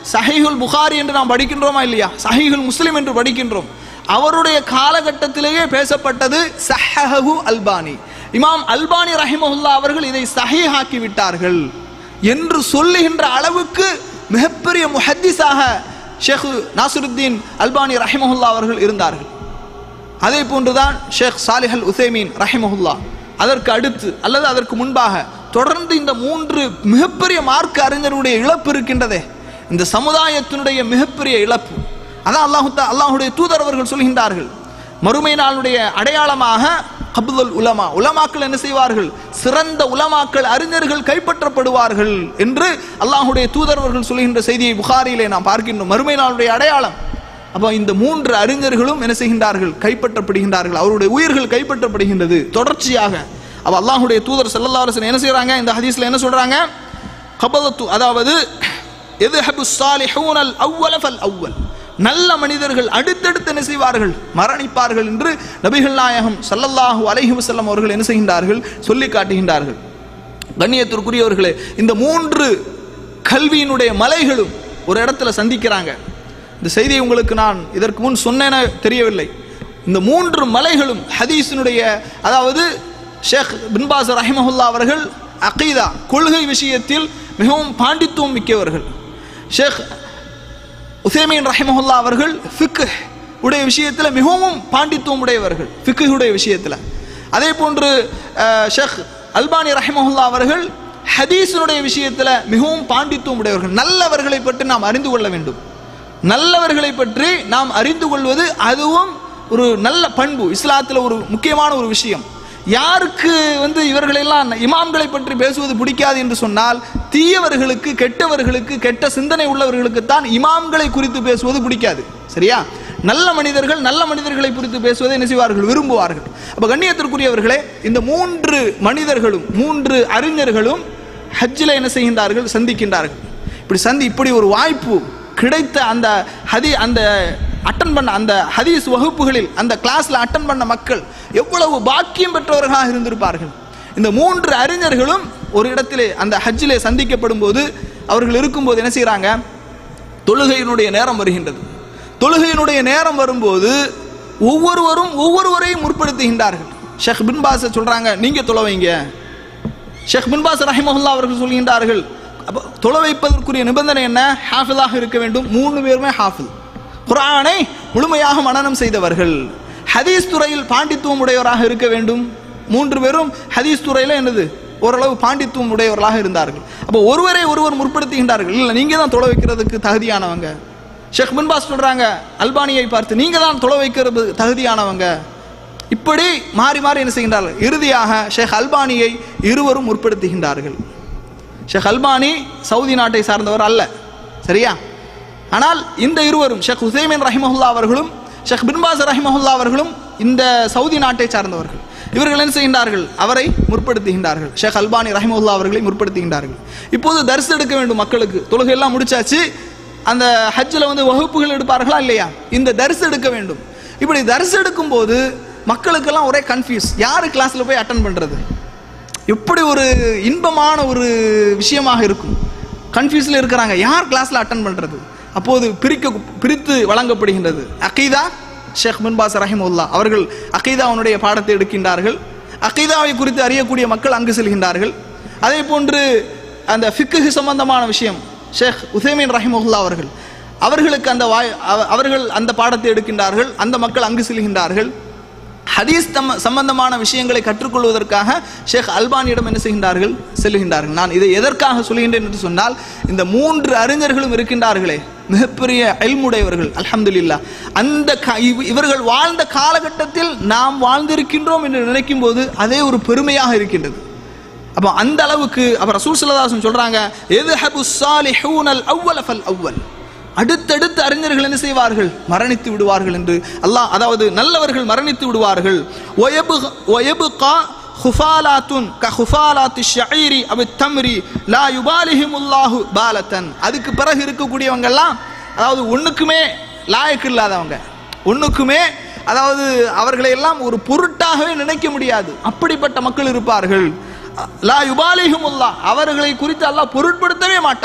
சஹீஹுல் புகாரி என்று நாம் படிக்கின்றோமா இல்லையா சஹீஹுல் முஸ்லிம் என்று படிக்கின்றோம் அவருடைய காலகட்டத்திலேயே பேசப்பட்டது சஹஹு அல்பானி இமாம் அல்பானி ரஹிமஹுல்லா அவர்கள் இதை சஹீஹாக்கி விட்டார்கள் என்று சொல்லுகின்ற அளவுக்கு மிகப்பெரிய முஹத்திஸாக ஷேக் நாசுருத்தீன் அல்பானி ரஹிமஹுல்லா அவர்கள் இருந்தார்கள் அதே போன்றுதான் ஷேக் சாலிஹ் அல் உசைமீன் ரஹிமஹுல்லா அதற்கு அடுத்து அல்லது அதற்கு முன்பாக தொடர்ந்து இந்த மூன்று மிகப்பெரிய மார்க்க அறிஞருடைய இழப்பு இருக்கின்றதே இந்த சமுதாயத்தினுடைய மிகப்பெரிய இழப்பு அதான் அல்லாஹு தா- அல்லாஹுடைய தூதர் அவர்கள் சொல்கின்றார்கள் மறுமை நாளுடைய அடையாளமாக கபுல் உலமா உலமாக்கள் என்ன செய்வார்கள் சிறந்த உலமாக்கள் அறிஞர்கள் கைப்பற்றப்படுவார்கள் என்று அல்லாஹுடைய தூதர் அவர்கள் சொல்கின்ற செய்தியை புகாரியிலே நாம் பார்க்கின்றோம் மறுமை நாளுடைய அடையாளம் அப்போ இந்த மூன்று அறிஞர்களும் என்ன செய்கின்றார்கள் கைப்பற்றப்படுகின்றார்கள் அவருடைய உயிர்கள் கைப்பற்றப்படுகின்றது தொடர்ச்சியாக அப்ப அல்லாஹுடைய தூதர் ஸல்லல்லாஹு அலைஹி வஸல்லம் என்ன செய்றாங்க இந்த ஹதீஸ்ல என்ன சொல்றாங்க கபலத்து அதாவது எதுஹபு சாலிஹூனல் அவ்வல ஃபல் அவ்வல் நல்ல மனிதர்கள் அடுத்தடுத்து என்ன செய்வார்கள் மரணிப்பார்கள் என்று நபிகள் நாயகம் ஸல்லல்லாஹு அலைஹி வஸல்லம் அவர்கள் என்ன செய்கின்றார்கள் சொல்லி காட்டுகின்றார்கள் கண்ணியத்திற்குரியவர்களே இந்த மூன்று கல்வியினுடைய மலைகளும் ஒரு இடத்துல சந்திக்கிறாங்க இந்த செய்தியை உங்களுக்கு நான் இதற்கு முன் சொன்னேன தெரியவில்லை இந்த மூன்று மலைகளும் ஹதீஸினுடைய அதாவது ஷேக் பின்பாஸ் ரஹிமஹுல்லா அவர்கள் அகீதா கொள்கை விஷயத்தில் மிகவும் பாண்டித்துவம் மிக்கவர்கள் ஷேக் உசேமீன் ரஹிமஹுல்லா அவர்கள் ஃபிக்கு உடைய விஷயத்தில் மிகவும் பாண்டித்துவம் உடையவர்கள் ஃபிக்குடைய விஷயத்தில் அதே போன்று அஹ், ஷேக் அல்பானி ரஹிமஹுல்லா அவர்கள் ஹதீஸினுடைய விஷயத்தில் மிகவும் பாண்டித்துவம் உடையவர்கள் நல்லவர்களை பற்றி நாம் அறிந்து கொள்ள வேண்டும் நல்லவர்களை பற்றி நாம் அறிந்து கொள்வது அதுவும் ஒரு நல்ல பண்பு இஸ்லாத்தில் ஒரு முக்கியமான ஒரு விஷயம் யாருக்கு வந்து இவர்களெல்லாம் இமாம்களை பற்றி பேசுவது பிடிக்காது என்று சொன்னால் தீயவர்களுக்கு கெட்டவர்களுக்கு கெட்ட சிந்தனை உள்ளவர்களுக்கு தான் இமாம்களை குறித்து பேசுவது பிடிக்காது சரியா நல்ல மனிதர்கள் நல்ல மனிதர்களை குறித்து பேசுவதை என்ன செய்வார்கள் விரும்புவார்கள் அப்ப கண்ணியத்திற்குரியவர்களே இந்த மூன்று மனிதர்களும் மூன்று அறிஞர்களும் ஹஜ்ஜில் என்ன செய்கின்றார்கள் சந்திக்கின்றார்கள் இப்படி சந்தி இப்படி ஒரு வாய்ப்பு கிடைத்த அந்த ஹதி அந்த அட்டன் பண்ண அந்த ஹதீஸ் வகுப்புகளில் அந்த கிளாஸ்ல அட்டன் பண்ண மக்கள் எவ்வளவு பாக்கியம் பெற்றவர்களாக இருந்திருப்பார்கள் இந்த மூன்று அறிஞர்களும் ஒரு இடத்திலே அந்த ஹஜ்ஜிலே சந்திக்கப்படும் போது அவர்கள் இருக்கும்போது என்ன செய்றாங்க தொழுகையினுடைய நேரம் வருகின்றது தொழுகையினுடைய நேரம் வரும்போது ஒவ்வொருவரும் ஒவ்வொருவரையும் முற்படுத்துகின்றார்கள் ஷேக் பின் பாஸ் சொல்றாங்க நீங்க தொலை வைங்க ஷேக் பின் பாஸ் ரஹிமஹுல்லா அவர்கள் சொல்கின்றார்கள் அப்போ தொலை வைப்பதற்குரிய நிபந்தனை என்ன ஹாஃபிலாக இருக்க வேண்டும் மூணு பேருமே ஹாஃபில் குர்ஆனை முழுமையாக மனனம் செய்தவர்கள் ஹதீஸ் துறையில் பாண்டித்துவம் உடையவராக இருக்க வேண்டும் மூன்று பேரும் ஹதீஸ் துறையில் என்னது ஓரளவு பாண்டித்துவம் உடையவர்களாக இருந்தார்கள் அப்போ ஒருவரை ஒருவர் முற்படுத்துகின்றார்கள் இல்லை நீங்க தான் தொலை வைக்கிறதுக்கு தகுதியானவங்க ஷேக் பின் பாஸ் சொல்றாங்க அல்பானியை பார்த்து நீங்க தான் தொலை வைக்கிறது தகுதியானவங்க இப்படி மாறி மாறி என்ன செய்கின்றார்கள் இறுதியாக ஷேக் அல்பானியை இருவரும் முற்படுத்துகின்றார்கள் ஷேக் அல்பானி சவுதி நாட்டை சார்ந்தவர் அல்ல சரியா ஆனால் இந்த இருவரும் ஷேக் ஹுசைமின் ரஹிமஹுல்லா அவர்களும் ஷேக் பின்பாஸ் ரஹிமஹுல்லா அவர்களும் இந்த சவுதி நாட்டை சார்ந்தவர்கள் இவர்கள் என்ன செய்கின்றார்கள் அவரை முற்படுத்துகின்றார்கள் ஷேக் அல்பானி ரஹிமஹுல்லா அவர்களை முற்படுத்துகின்றார்கள் இப்போது தரிசு எடுக்க வேண்டும் மக்களுக்கு தொழுகை எல்லாம் முடிச்சாச்சு அந்த ஹஜ்ஜில் வந்து வகுப்புகள் எடுப்பார்களா இல்லையா இந்த தரிசு எடுக்க வேண்டும் இப்படி தரிசு எடுக்கும் போது மக்களுக்கெல்லாம் ஒரே கன்ஃபியூஸ் யார் கிளாஸில் போய் அட்டன் பண்ணுறது எப்படி ஒரு இன்பமான ஒரு விஷயமாக இருக்கும் கன்ஃபியூஸில் இருக்கிறாங்க யார் கிளாஸில் அட்டன் பண்ணுறது அப்போது பிரிக்க பிரித்து வழங்கப்படுகின்றது அகீதா ஷேக் பின்பாஸ் ரஹிமுல்லா அவர்கள் அகீதாவுடைய பாடத்தை எடுக்கின்றார்கள் அகீதாவை குறித்து அறியக்கூடிய மக்கள் அங்கு செல்கின்றார்கள் அதே போன்று அந்த ஃபிக்கு சம்பந்தமான விஷயம் ஷேக் உசைமின் ரஹிமுல்லா அவர்கள் அவர்களுக்கு அந்த வாய் அவ- அவர்கள் அந்த பாடத்தை எடுக்கின்றார்கள் அந்த மக்கள் அங்கு செல்கின்றார்கள் ஹதீஸ் தம்ம சம்பந்தமான விஷயங்களை கற்றுக்கொள்வதற்காக ஷேக் அல்பானியிடம் என்ன செய்கின்றார்கள் செல்கின்றார்கள் நான் இதை எதற்காக சொல்கின்றேன் என்று சொன்னால் இந்த மூன்று அறிஞர்களும் இருக்கின்றார்களே மிகப்பெரிய அல்முடையவர்கள் அல்ஹம்துலில்லாஹ் அந்த க- இவ- இவர்கள் வாழ்ந்த காலகட்டத்தில் நாம் வாழ்ந்திருக்கின்றோம் என்று நினைக்கும் போது அதே ஒரு பெருமையாக இருக்கின்றது அப்போ அந்த அளவுக்கு அப்ப ரசூல் சல்லல்லாஹு சொல்றாங்க எதுஹபு ஸாலிஹூனல் அவ்வல ஃபல் அவ்வல் அடுத்தடுத்து அறிஞர்கள் என்ன செய்வார்கள் மரணித்து விடுவார்கள் என்று அல்லாஹ் அதாவது நல்லவர்கள் மரணித்து விடுவார்கள் ஒயபு ஒயபுகா ஹுஃபாலாத்துன் க ஹுஃபாலாத்து ஷஈரி அபு தம்ரி லா யுபாலிஹிமுல்லாஹு பாலத்தன் அதுக்கு பிறகு இருக்கக்கூடியவங்க எல்லாம் அதாவது ஒண்ணுக்குமே லாயக்கு இல்லாதவங்க ஒண்ணுக்குமே அதாவது அவர்களை எல்லாம் ஒரு பொருட்டாகவே நினைக்க முடியாது அப்படிப்பட்ட மக்கள் இருப்பார்கள் லா யுபாலிஹுமுல்லா அவர்களை குறித்து அல்லாஹ் பொருட்படுத்தவே மாட்டான்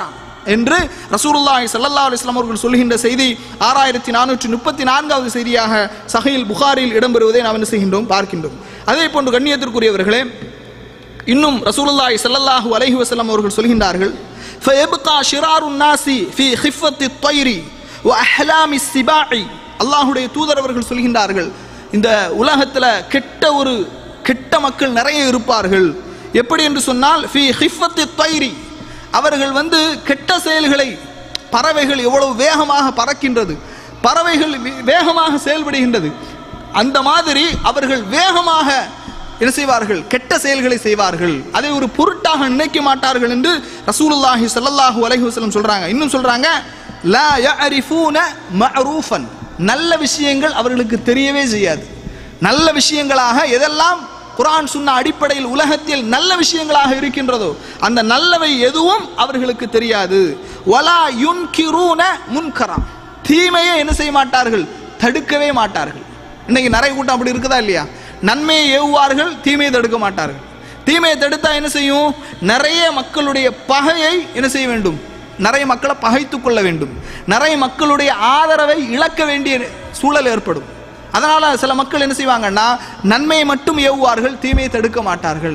என்று ரசூலுல்லாஹி ஸல்லல்லாஹு அலைஹி வஸல்லம் அவர்கள் சொல்கின்ற செய்தி ஆறாயிரத்தி நானூற்றி முப்பத்தி நான்காவது செய்தியாக சஹீல் புகாரில் இடம்பெறுவதை நாம் என்ன செய்கின்றோம் பார்க்கின்றோம் அதே போன்று கண்ணியத்திற்குரியவர்களே இன்னும் ரசூலுல்லாஹி ஸல்லல்லாஹு அலைஹி வஸல்லம் அவர்கள் சொல்கின்றார்கள் ஃபயப்கா ஷிராருன் நாசி ஃபி ஹிஃபத்தி த்வைரி வ அஹ்லாமி சிபாஇ அல்லாஹ்வுடைய தூதர் அவர்கள் சொல்கின்றார்கள் இந்த உலகத்துல கெட்ட ஒரு கெட்ட மக்கள் நிறைய இருப்பார்கள் எப்படி என்று சொன்னால் ஃபி ஹிஃபத்தி த்வைரி அவர்கள் வந்து கெட்ட செயல்களை பறவைகள் எவ்வளவு வேகமாக பறக்கின்றது பறவைகள் வே- வேகமாக செயல்படுகின்றது அந்த மாதிரி அவர்கள் வேகமாக என்ன செய்வார்கள் கெட்ட செயல்களை செய்வார்கள் அதை ஒரு பொருட்டாக நினைக்க மாட்டார்கள் என்று ரசூலுல்லாஹி ஸல்லல்லாஹு அலைஹி வஸல்லம் சொல்றாங்க இன்னும் சொல்றாங்க லா யஅரிஃபூன மஅரூஃபன் நல்ல விஷயங்கள் அவர்களுக்கு தெரியவே செய்யாது நல்ல விஷயங்களாக எதெல்லாம் குர்ஆன் சுன்ன அடிப்படையில் உலகத்தில் நல்ல விஷயங்களாக இருக்கின்றதோ அந்த நல்லவை எதுவும் அவர்களுக்கு தெரியாது வலா யுன்கிரூன முன்கரா தீமையை என்ன செய்ய மாட்டார்கள் தடுக்கவே மாட்டார்கள் இன்னைக்கு நிறைய கூட்டம் அப்படி இருக்குதா இல்லையா நன்மையை ஏவுவார்கள் தீமையை தடுக்க மாட்டார்கள் தீமையை தடுத்தா என்ன செய்யும் நிறைய மக்களுடைய பகையை என்ன செய்ய வேண்டும் நிறைய மக்களை பகைத்துக் கொள்ள வேண்டும் நிறைய மக்களுடைய ஆதரவை இழக்க வேண்டிய சூழல் ஏற்படும் அதனால சில மக்கள் என்ன செய்வாங்கன்னா நன்மையை மட்டும் ஏவுவார்கள் தீமையை தடுக்க மாட்டார்கள்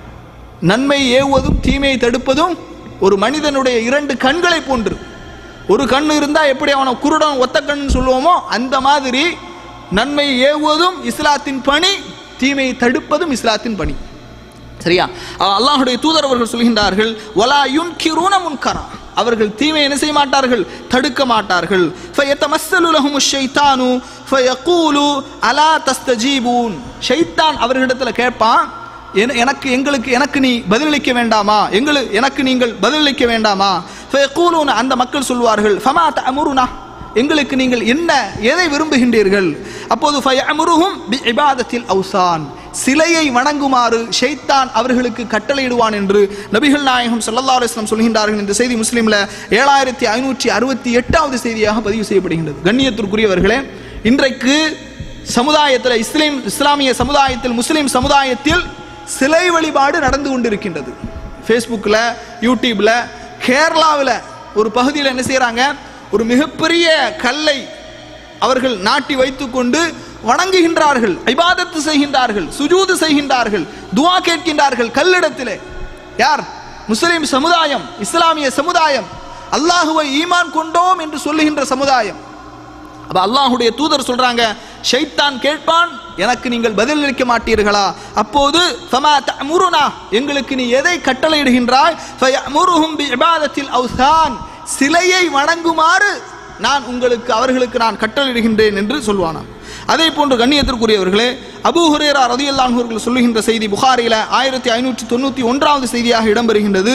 நன்மை ஏவுவதும் தீமையை தடுப்பதும் ஒரு மனிதனுடைய இரண்டு கண்களை போன்று ஒரு கண் இருந்தா எப்படி அவனை குருடன் ஒத்த கண்ணு சொல்லுவோமோ அந்த மாதிரி நன்மை ஏவுவதும் இஸ்லாத்தின் பணி தீமையை தடுப்பதும் இஸ்லாத்தின் பணி சரியா அஹ் அல்லாஹ்வுடைய தூதர் அவர்கள் சொல்கின்றார்கள் வலா யுன்கிரூன முன்கரா அவர்கள் தீமை என்ன செய்ய மாட்டார்கள் தடுக்க மாட்டார்கள் ஃபயத்தமஸ்ஸலு லஹுமு ஷைத்தானு ஃபயகூலு அலா தஸ்தஜீபூன் ஷைத்தான் அவர்களிடத்துல கேட்பான் என- எனக்கு எங்களுக்கு எனக்கு நீ பதிலளிக்க வேண்டாமா எங்களு எனக்கு நீங்கள் பதிலளிக்க வேண்டாமா ஃபயகூலூன அந்த மக்கள் சொல்வார்கள் ஃபமா தஅமுருனா எங்களுக்கு நீங்கள் என்ன எதை விரும்புகின்றீர்கள் அப்போது ஃபயஅமுருஹும் பிஇபாதத்தில் அவுசான் சிலையை வணங்குமாறு ஷைத்தான் அவர்களுக்கு கட்டளையிடுவான் என்று நபிகள் நாயகம் ஸல்லல்லாஹு அலைஹி வஸல்லம் சொல்கின்றார்கள் இந்த செய்தி முஸ்லிம்ல ஏழாயிரத்தி ஐநூற்றி அறுபத்தி எட்டாவது செய்தியாக பதிவு செய்யப்படுகின்றது கண்ணியத்திற்குரியவர்களே இன்றைக்கு சமுதாயத்தில் இஸ்லாம் இஸ்லாமிய சமுதாயத்தில் முஸ்லிம் சமுதாயத்தில் சிலை வழிபாடு நடந்து கொண்டிருக்கின்றது ஃபேஸ்புக்கில் யூடியூப்பில் கேரளாவில் ஒரு பகுதியில் என்ன செய்கிறாங்க ஒரு மிகப்பெரிய கல்லை அவர்கள் நாட்டி வைத்துக்கொண்டு வணங்குகின்றார்கள் இபாதத்து செய்கின்றார்கள் சுஜூது செய்கின்றார்கள் துஆ கேட்கின்றார்கள் கல்லிடத்திலே யார் முஸ்லிம் சமுதாயம் இஸ்லாமிய சமுதாயம் அல்லாஹுவை ஈமான் கொண்டோம் என்று சொல்லுகின்ற சமுதாயம் அப்ப அல்லாஹ்வுடைய தூதர் சொல்றாங்க ஷைத்தான் கேட்பான் எனக்கு நீங்கள் பதிலளிக்க மாட்டீர்களா அப்போது ஃபமா தஅமுருனா எங்களுக்கு நீ எதை கட்டளையிடுகின்றாய் ஃபயஅமுருஹும் பிஇபாதத்தில் அவ்சான் சிலையை வணங்குமாறு நான் உங்களுக்கு அவர்களுக்கு நான் கட்டளையிடுகின்றேன் என்று சொல்வானாம் அதே போன்று கண்ணியத்திற்குரியவர்களே அபூ ஹுரேரா ரதியல்லாஹு அவர்கள் சொல்லுகின்ற செய்தி புகாரில ஆயிரத்தி ஐநூற்றி தொண்ணூற்றி ஒன்றாவது செய்தியாக இடம்பெறுகின்றது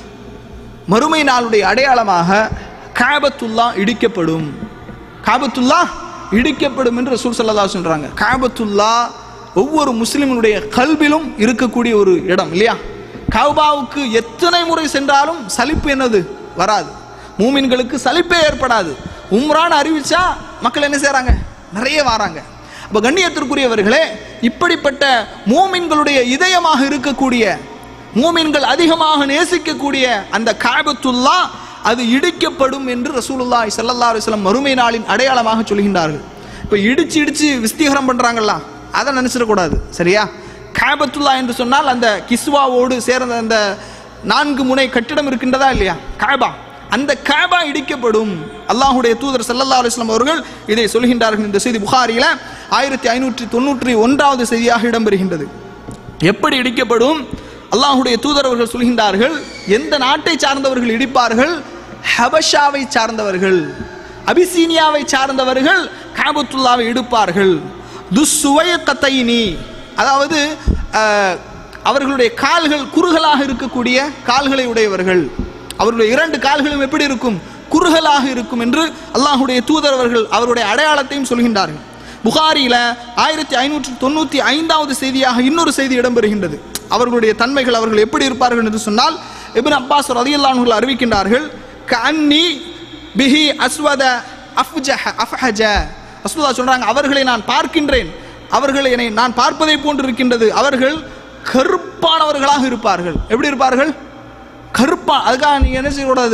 மறுமை நாளுடைய அடையாளமாக காபத்துல்லா இடிக்கப்படும் காபத்துல்லா இடிக்கப்படும் என்று ரசூல் ஸல்லல்லாஹு சொல்றாங்க காபத்துல்லா ஒவ்வொரு முஸ்லிமினுடைய கல்விலும் இருக்கக்கூடிய ஒரு இடம் இல்லையா கௌபாவுக்கு எத்தனை முறை சென்றாலும் சலிப்பு என்னது வராது மூமின்களுக்கு சலிப்பே ஏற்படாது உம்ரான் அறிவிச்சா மக்கள் என்ன செய்றாங்க நிறைய வராங்க அப்ப கண்ணியத்திற்குரியவர்களே இப்படிப்பட்ட மூமின்களுடைய இதயமாக இருக்கக்கூடிய மூமின்கள் அதிகமாக நேசிக்கக்கூடிய அந்த காபத்துல்லா அது இடிக்கப்படும் என்று ரசூலுல்லாஹி ஸல்லல்லாஹு அலைஹி வஸல்லம் மறுமை நாளின் அடையாளமாக சொல்கின்றார்கள் இப்போ இடிச்சு இடிச்சு விஸ்தீகரம் பண்றாங்கல்ல அதை நினைச்சிடக்கூடாது சரியா காபத்துல்லா என்று சொன்னால் அந்த கிஸ்வாவோடு சேர்ந்த அந்த நான்கு முனை கட்டிடம் இருக்கின்றதா இல்லையா காபா அந்த காபா இடிக்கப்படும் அல்லாஹ்வுடைய தூதர் ஸல்லல்லாஹு அலைஹி வஸல்லம் அவர்கள் இதை சொல்கின்றார்கள் இந்த செய்தி புகாரியில ஆயிரத்தி ஐநூற்றி தொண்ணூற்றி ஒன்றாவது செய்தியாக இடம்பெறுகின்றது எப்படி இடிக்கப்படும் அல்லாஹ்வுடைய தூதர் அவர்கள் சொல்கின்றார்கள் எந்த நாட்டை சார்ந்தவர்கள் இடிப்பார்கள் ஹபஷாவை சார்ந்தவர்கள் அபிசீனியாவை சார்ந்தவர்கள் காபத்துல்லாவை இடிப்பார்கள் துஸ்சுவயக்கத்தைனி அதாவது அஹ், அவர்களுடைய கால்கள் குறுகலாக இருக்கக்கூடிய கால்களை உடையவர்கள் அவருடைய இரண்டு கால்களும் எப்படி இருக்கும் குறுகலாக இருக்கும் என்று அல்லாஹ்வுடைய தூதர் அவர்கள் அவருடைய அடையாளத்தையும் சொல்கின்றார்கள் புகாரியில ஆயிரத்தி ஐநூற்றி தொண்ணூற்றி ஐந்தாவது செய்தியாக இன்னொரு செய்தி இடம்பெறுகின்றது அவர்களுடைய தன்மைகள் அவர்கள் எப்படி இருப்பார்கள் என்று சொன்னால் இப்னு அப்பாஸ் ரதியல்லான்கள் அறிவிக்கின்றார்கள் கன்னி பிஹி அஸ்வத அஃப்ஜஹ அஃப்ஹஜ ரசூலுல்லாஹ் சொல்றாங்க அவர்களை நான் பார்க்கின்றேன் அவர்களை என்னை நான் பார்ப்பதை போன்று இருக்கின்றது அவர்கள் கருப்பானவர்களாக இருப்பார்கள் எப்படி இருப்பார்கள் கருப்பா அதுக்காக நீங்க என்ன செய்யக்கூடாது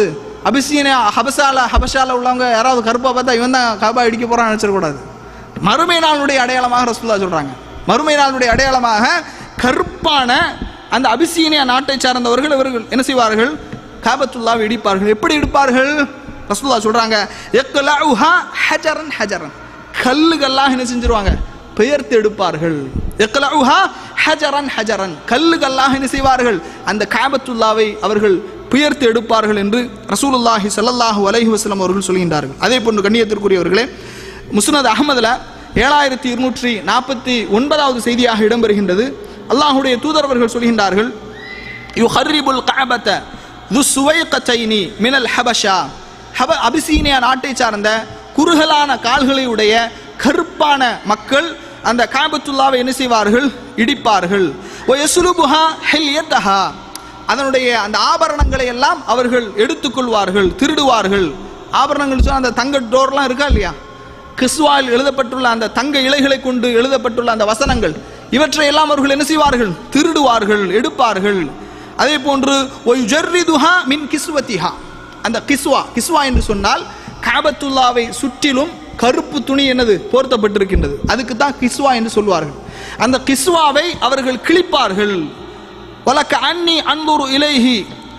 அபிசீனியா ஹபசால ஹபஷால உள்ளவங்க யாராவது கருப்பா பார்த்தா இவன் தான் காபா இடிக்க போறான்னு நினைச்சிடக்கூடாது மறுமை நாளுடைய அடையாளமாக ரசூல்லா சொல்றாங்க மறுமை நாளுடைய அடையாளமாக கருப்பான அந்த அபிசீனியா நாட்டை சார்ந்தவர்கள் இவர்கள் என்ன செய்வார்கள் காபத்துல்லாவை இடிப்பார்கள் எப்படி இடிப்பார்கள் ரசூல்லா சொல்றாங்க "யக்லஉஹா ஹஜரன் ஹஜரன் கல்லுகள்லாம் என்ன செஞ்சிருவாங்க பெயர்த்து எடுப்பார்கள் யக்லஉஹா ஹஜரன் ஹஜரன் கல்லுகள்லாம் என்ன செய்வார்கள் அந்த காபத்துல்லாவை அவர்கள் பெயர்த்து எடுப்பார்கள் என்று ரசூலுல்லாஹி ஸல்லல்லாஹு அலைஹி வஸல்லம் அவர்கள் சொல்கின்றார்கள் அதே போன்று கண்ணியத்திற்குரியவர்களே முஸ்னத் அகமதுல ஏழாயிரத்தி இருநூற்றி நாற்பத்தி ஒன்பதாவது செய்தியாக இடம்பெறுகின்றது அல்லாஹுடைய தூதரவர்கள் சொல்கின்றார்கள் யுஹர்ரிபுல் கஅபத து சுவைகத்தைனி மினல் ஹபஷா ஹப அபிசீனியா நாட்டை சார்ந்த குறுகலான கால்களை உடைய கருப்பான மக்கள் அந்த காபத்துல்லாவை என்ன செய்வார்கள் இடிப்பார்கள் ஒ யஸ்லுபுஹா ஹில்யத்தஹா அதனுடைய அந்த ஆபரணங்களை எல்லாம் அவர்கள் எடுத்துக்கொள்வார்கள் திருடுவார்கள் ஆபரணங்கள் சொன்னா அந்த தங்க டோர்லாம் இருக்கா இல்லையா கிறிஸ்துவால் எழுதப்பட்டுள்ள அந்த தங்க இலைகளை கொண்டு எழுதப்பட்டுள்ள அந்த வசனங்கள் இவற்றை எல்லாம் அவர்கள் என்ன செய்வார்கள் திருடுவார்கள் எடுப்பார்கள் அதே போன்று ஒய் ஜர்ரிதுஹா மின் கிஸ்வத்திஹா அந்த கிஸ்வா கிஸ்வா என்று சொன்னால் காபத்துல்லாவை சுற்றிலும் கருப்பு துணி என்னது போர்த்தப்பட்டிருக்கின்றது அதுக்கு தான் கிஸ்வா என்று சொல்வார்கள் அந்த கிஸ்வாவை அவர்கள் கிழிப்பார்கள் வலக்க அன்னி அன்துரு இலைஹி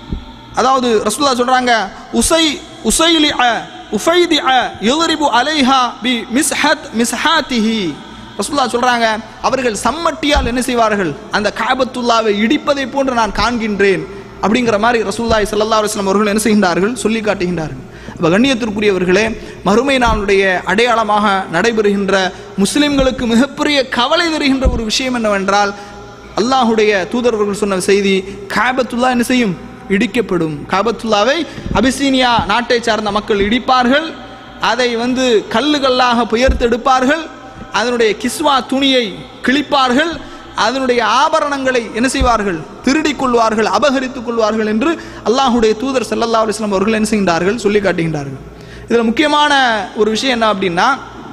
அதாவது ரசூல்லா சொல்றாங்க உசை உசைலி அ உஃபைதி அ யுதரிபு அலைஹா பி மிஸ்ஹத் மிஸ்ஹாத்திஹி ரசூல்லா சொல்றாங்க அவர்கள் சம்மட்டியால் என்ன செய்வார்கள் அந்த காபத்துல்லாவை இடிப்பதை போன்று நான் காண்கின்றேன் அப்படிங்கிற மாதிரி ரசூல்லாய் ஸல்லல்லாஹு அலைஹி வஸல்லம் அவர்கள் என்ன செய்கின்றார்கள் சொல்லி காட்டுகின்றார்கள் அப்ப கண்ணியத்திற்குரியவர்களே மறுமை நாளுடைய அடையாளமாக நடைபெறுகின்ற முஸ்லிம்களுக்கு மிகப்பெரிய கவலை தருகின்ற ஒரு விஷயம் என்னவென்றால் அல்லாஹுடைய தூதரவர்கள் சொன்ன செய்தி காபத்துல்லா என்ன செய்யும் இடிக்கப்படும் காபத்துல்லாவை அபிசீனியா நாட்டை சார்ந்த மக்கள் இடிப்பார்கள் அதை வந்து கல்லுகல்லாக பெயர்த்தெடுப்பார்கள் அதனுடைய கிஸ்வா துணியை கிழிப்பார்கள் அதனுடைய ஆபரணங்களை என்ன செய்வார்கள் திருடிக் கொள்வார்கள் அபகரித்துக் கொள்வார்கள் என்று அல்லாஹுடைய தூதர் ஸல்லல்லாஹு அலைஹி வஸல்லம் அவர்கள் என்ன செய்கின்றார்கள் சொல்லி காட்டுகின்றார்கள் இதில் முக்கியமான ஒரு விஷயம் என்ன அப்படின்னா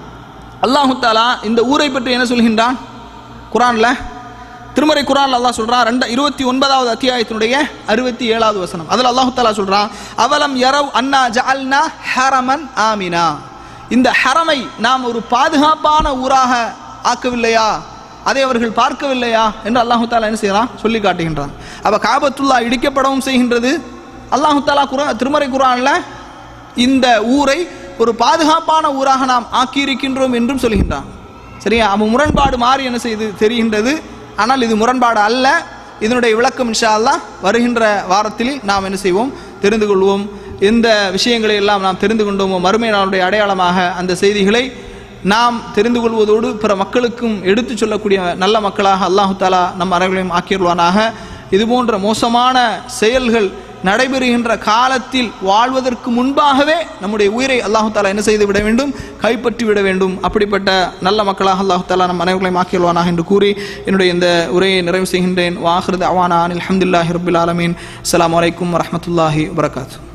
அல்லாஹு தாலா இந்த ஊரை பற்றி என்ன சொல்கின்றான் குரான்ல திருமறை குரான் அல்லாஹ் சொல்றான் ரெண்டு இருபத்தி ஒன்பதாவது அத்தியாயத்தினுடைய அறுபத்தி ஏழாவது வசனம் அதில் அல்லாஹு தாலா சொல்றான் அவலம் யரவ் அன்னா ஜஅல்னா ஹரமன் ஆமினா இந்த ஹரமை நாம் ஒரு பாதுகாப்பான ஊராக ஆக்கவில்லையா அதை அவர்கள் பார்க்கவில்லையா என்று அல்லாஹு தாலா என்ன செய்யறான் சொல்லி காட்டுகின்றான் அப்ப காபத்துல்லா இடிக்கப்படவும் செய்கின்றது அல்லாஹு தாலா குரா திருமறை குரான்ல இந்த ஊரை ஒரு பாதுகாப்பான ஊராக நாம் ஆக்கியிருக்கின்றோம் என்றும் சொல்கின்றான் சரியா அவன் முரண்பாடு மாறி என்ன செய்து தெரிகின்றது ஆனால் இது முரண்பாடு அல்ல இதனுடைய விளக்கம் இன்ஷா அல்லாஹ் வருகின்ற வாரத்தில் நாம் என்ன செய்வோம் தெரிந்து கொள்வோம் எந்த விஷயங்களை எல்லாம் நாம் தெரிந்து கொண்டோமோ மறுமை நாளுடைய அடையாளமாக அந்த செய்திகளை நாம் தெரிந்து கொள்வதோடு பிற மக்களுக்கும் எடுத்துச் சொல்லக்கூடிய நல்ல மக்களாக அல்லாஹு தாலா நம் அனைவரையும் ஆக்கிடுவானாக இதுபோன்ற மோசமான செயல்கள் நடைபெறுகின்ற காலத்தில் வாழ்வதற்கு முன்பாகவே நம்முடைய உயிரை அல்லாஹு தாலா என்ன செய்து விட வேண்டும் கைப்பற்றி விட வேண்டும் அப்படிப்பட்ட நல்ல மக்களாக அல்லாஹு தாலா நம் அனைவர்களையும் ஆக்கிடுவானாக என்று கூறி என்னுடைய இந்த உரையை நிறைவு செய்கின்றேன் வாஹிருத் அவானா அனில் அஹமதுல்லாஹி ரபுல் ஆலமீன் அஸ்ஸலாமு அலைக்கும் வரஹ்மத்துல்லாஹி வபரகாத்து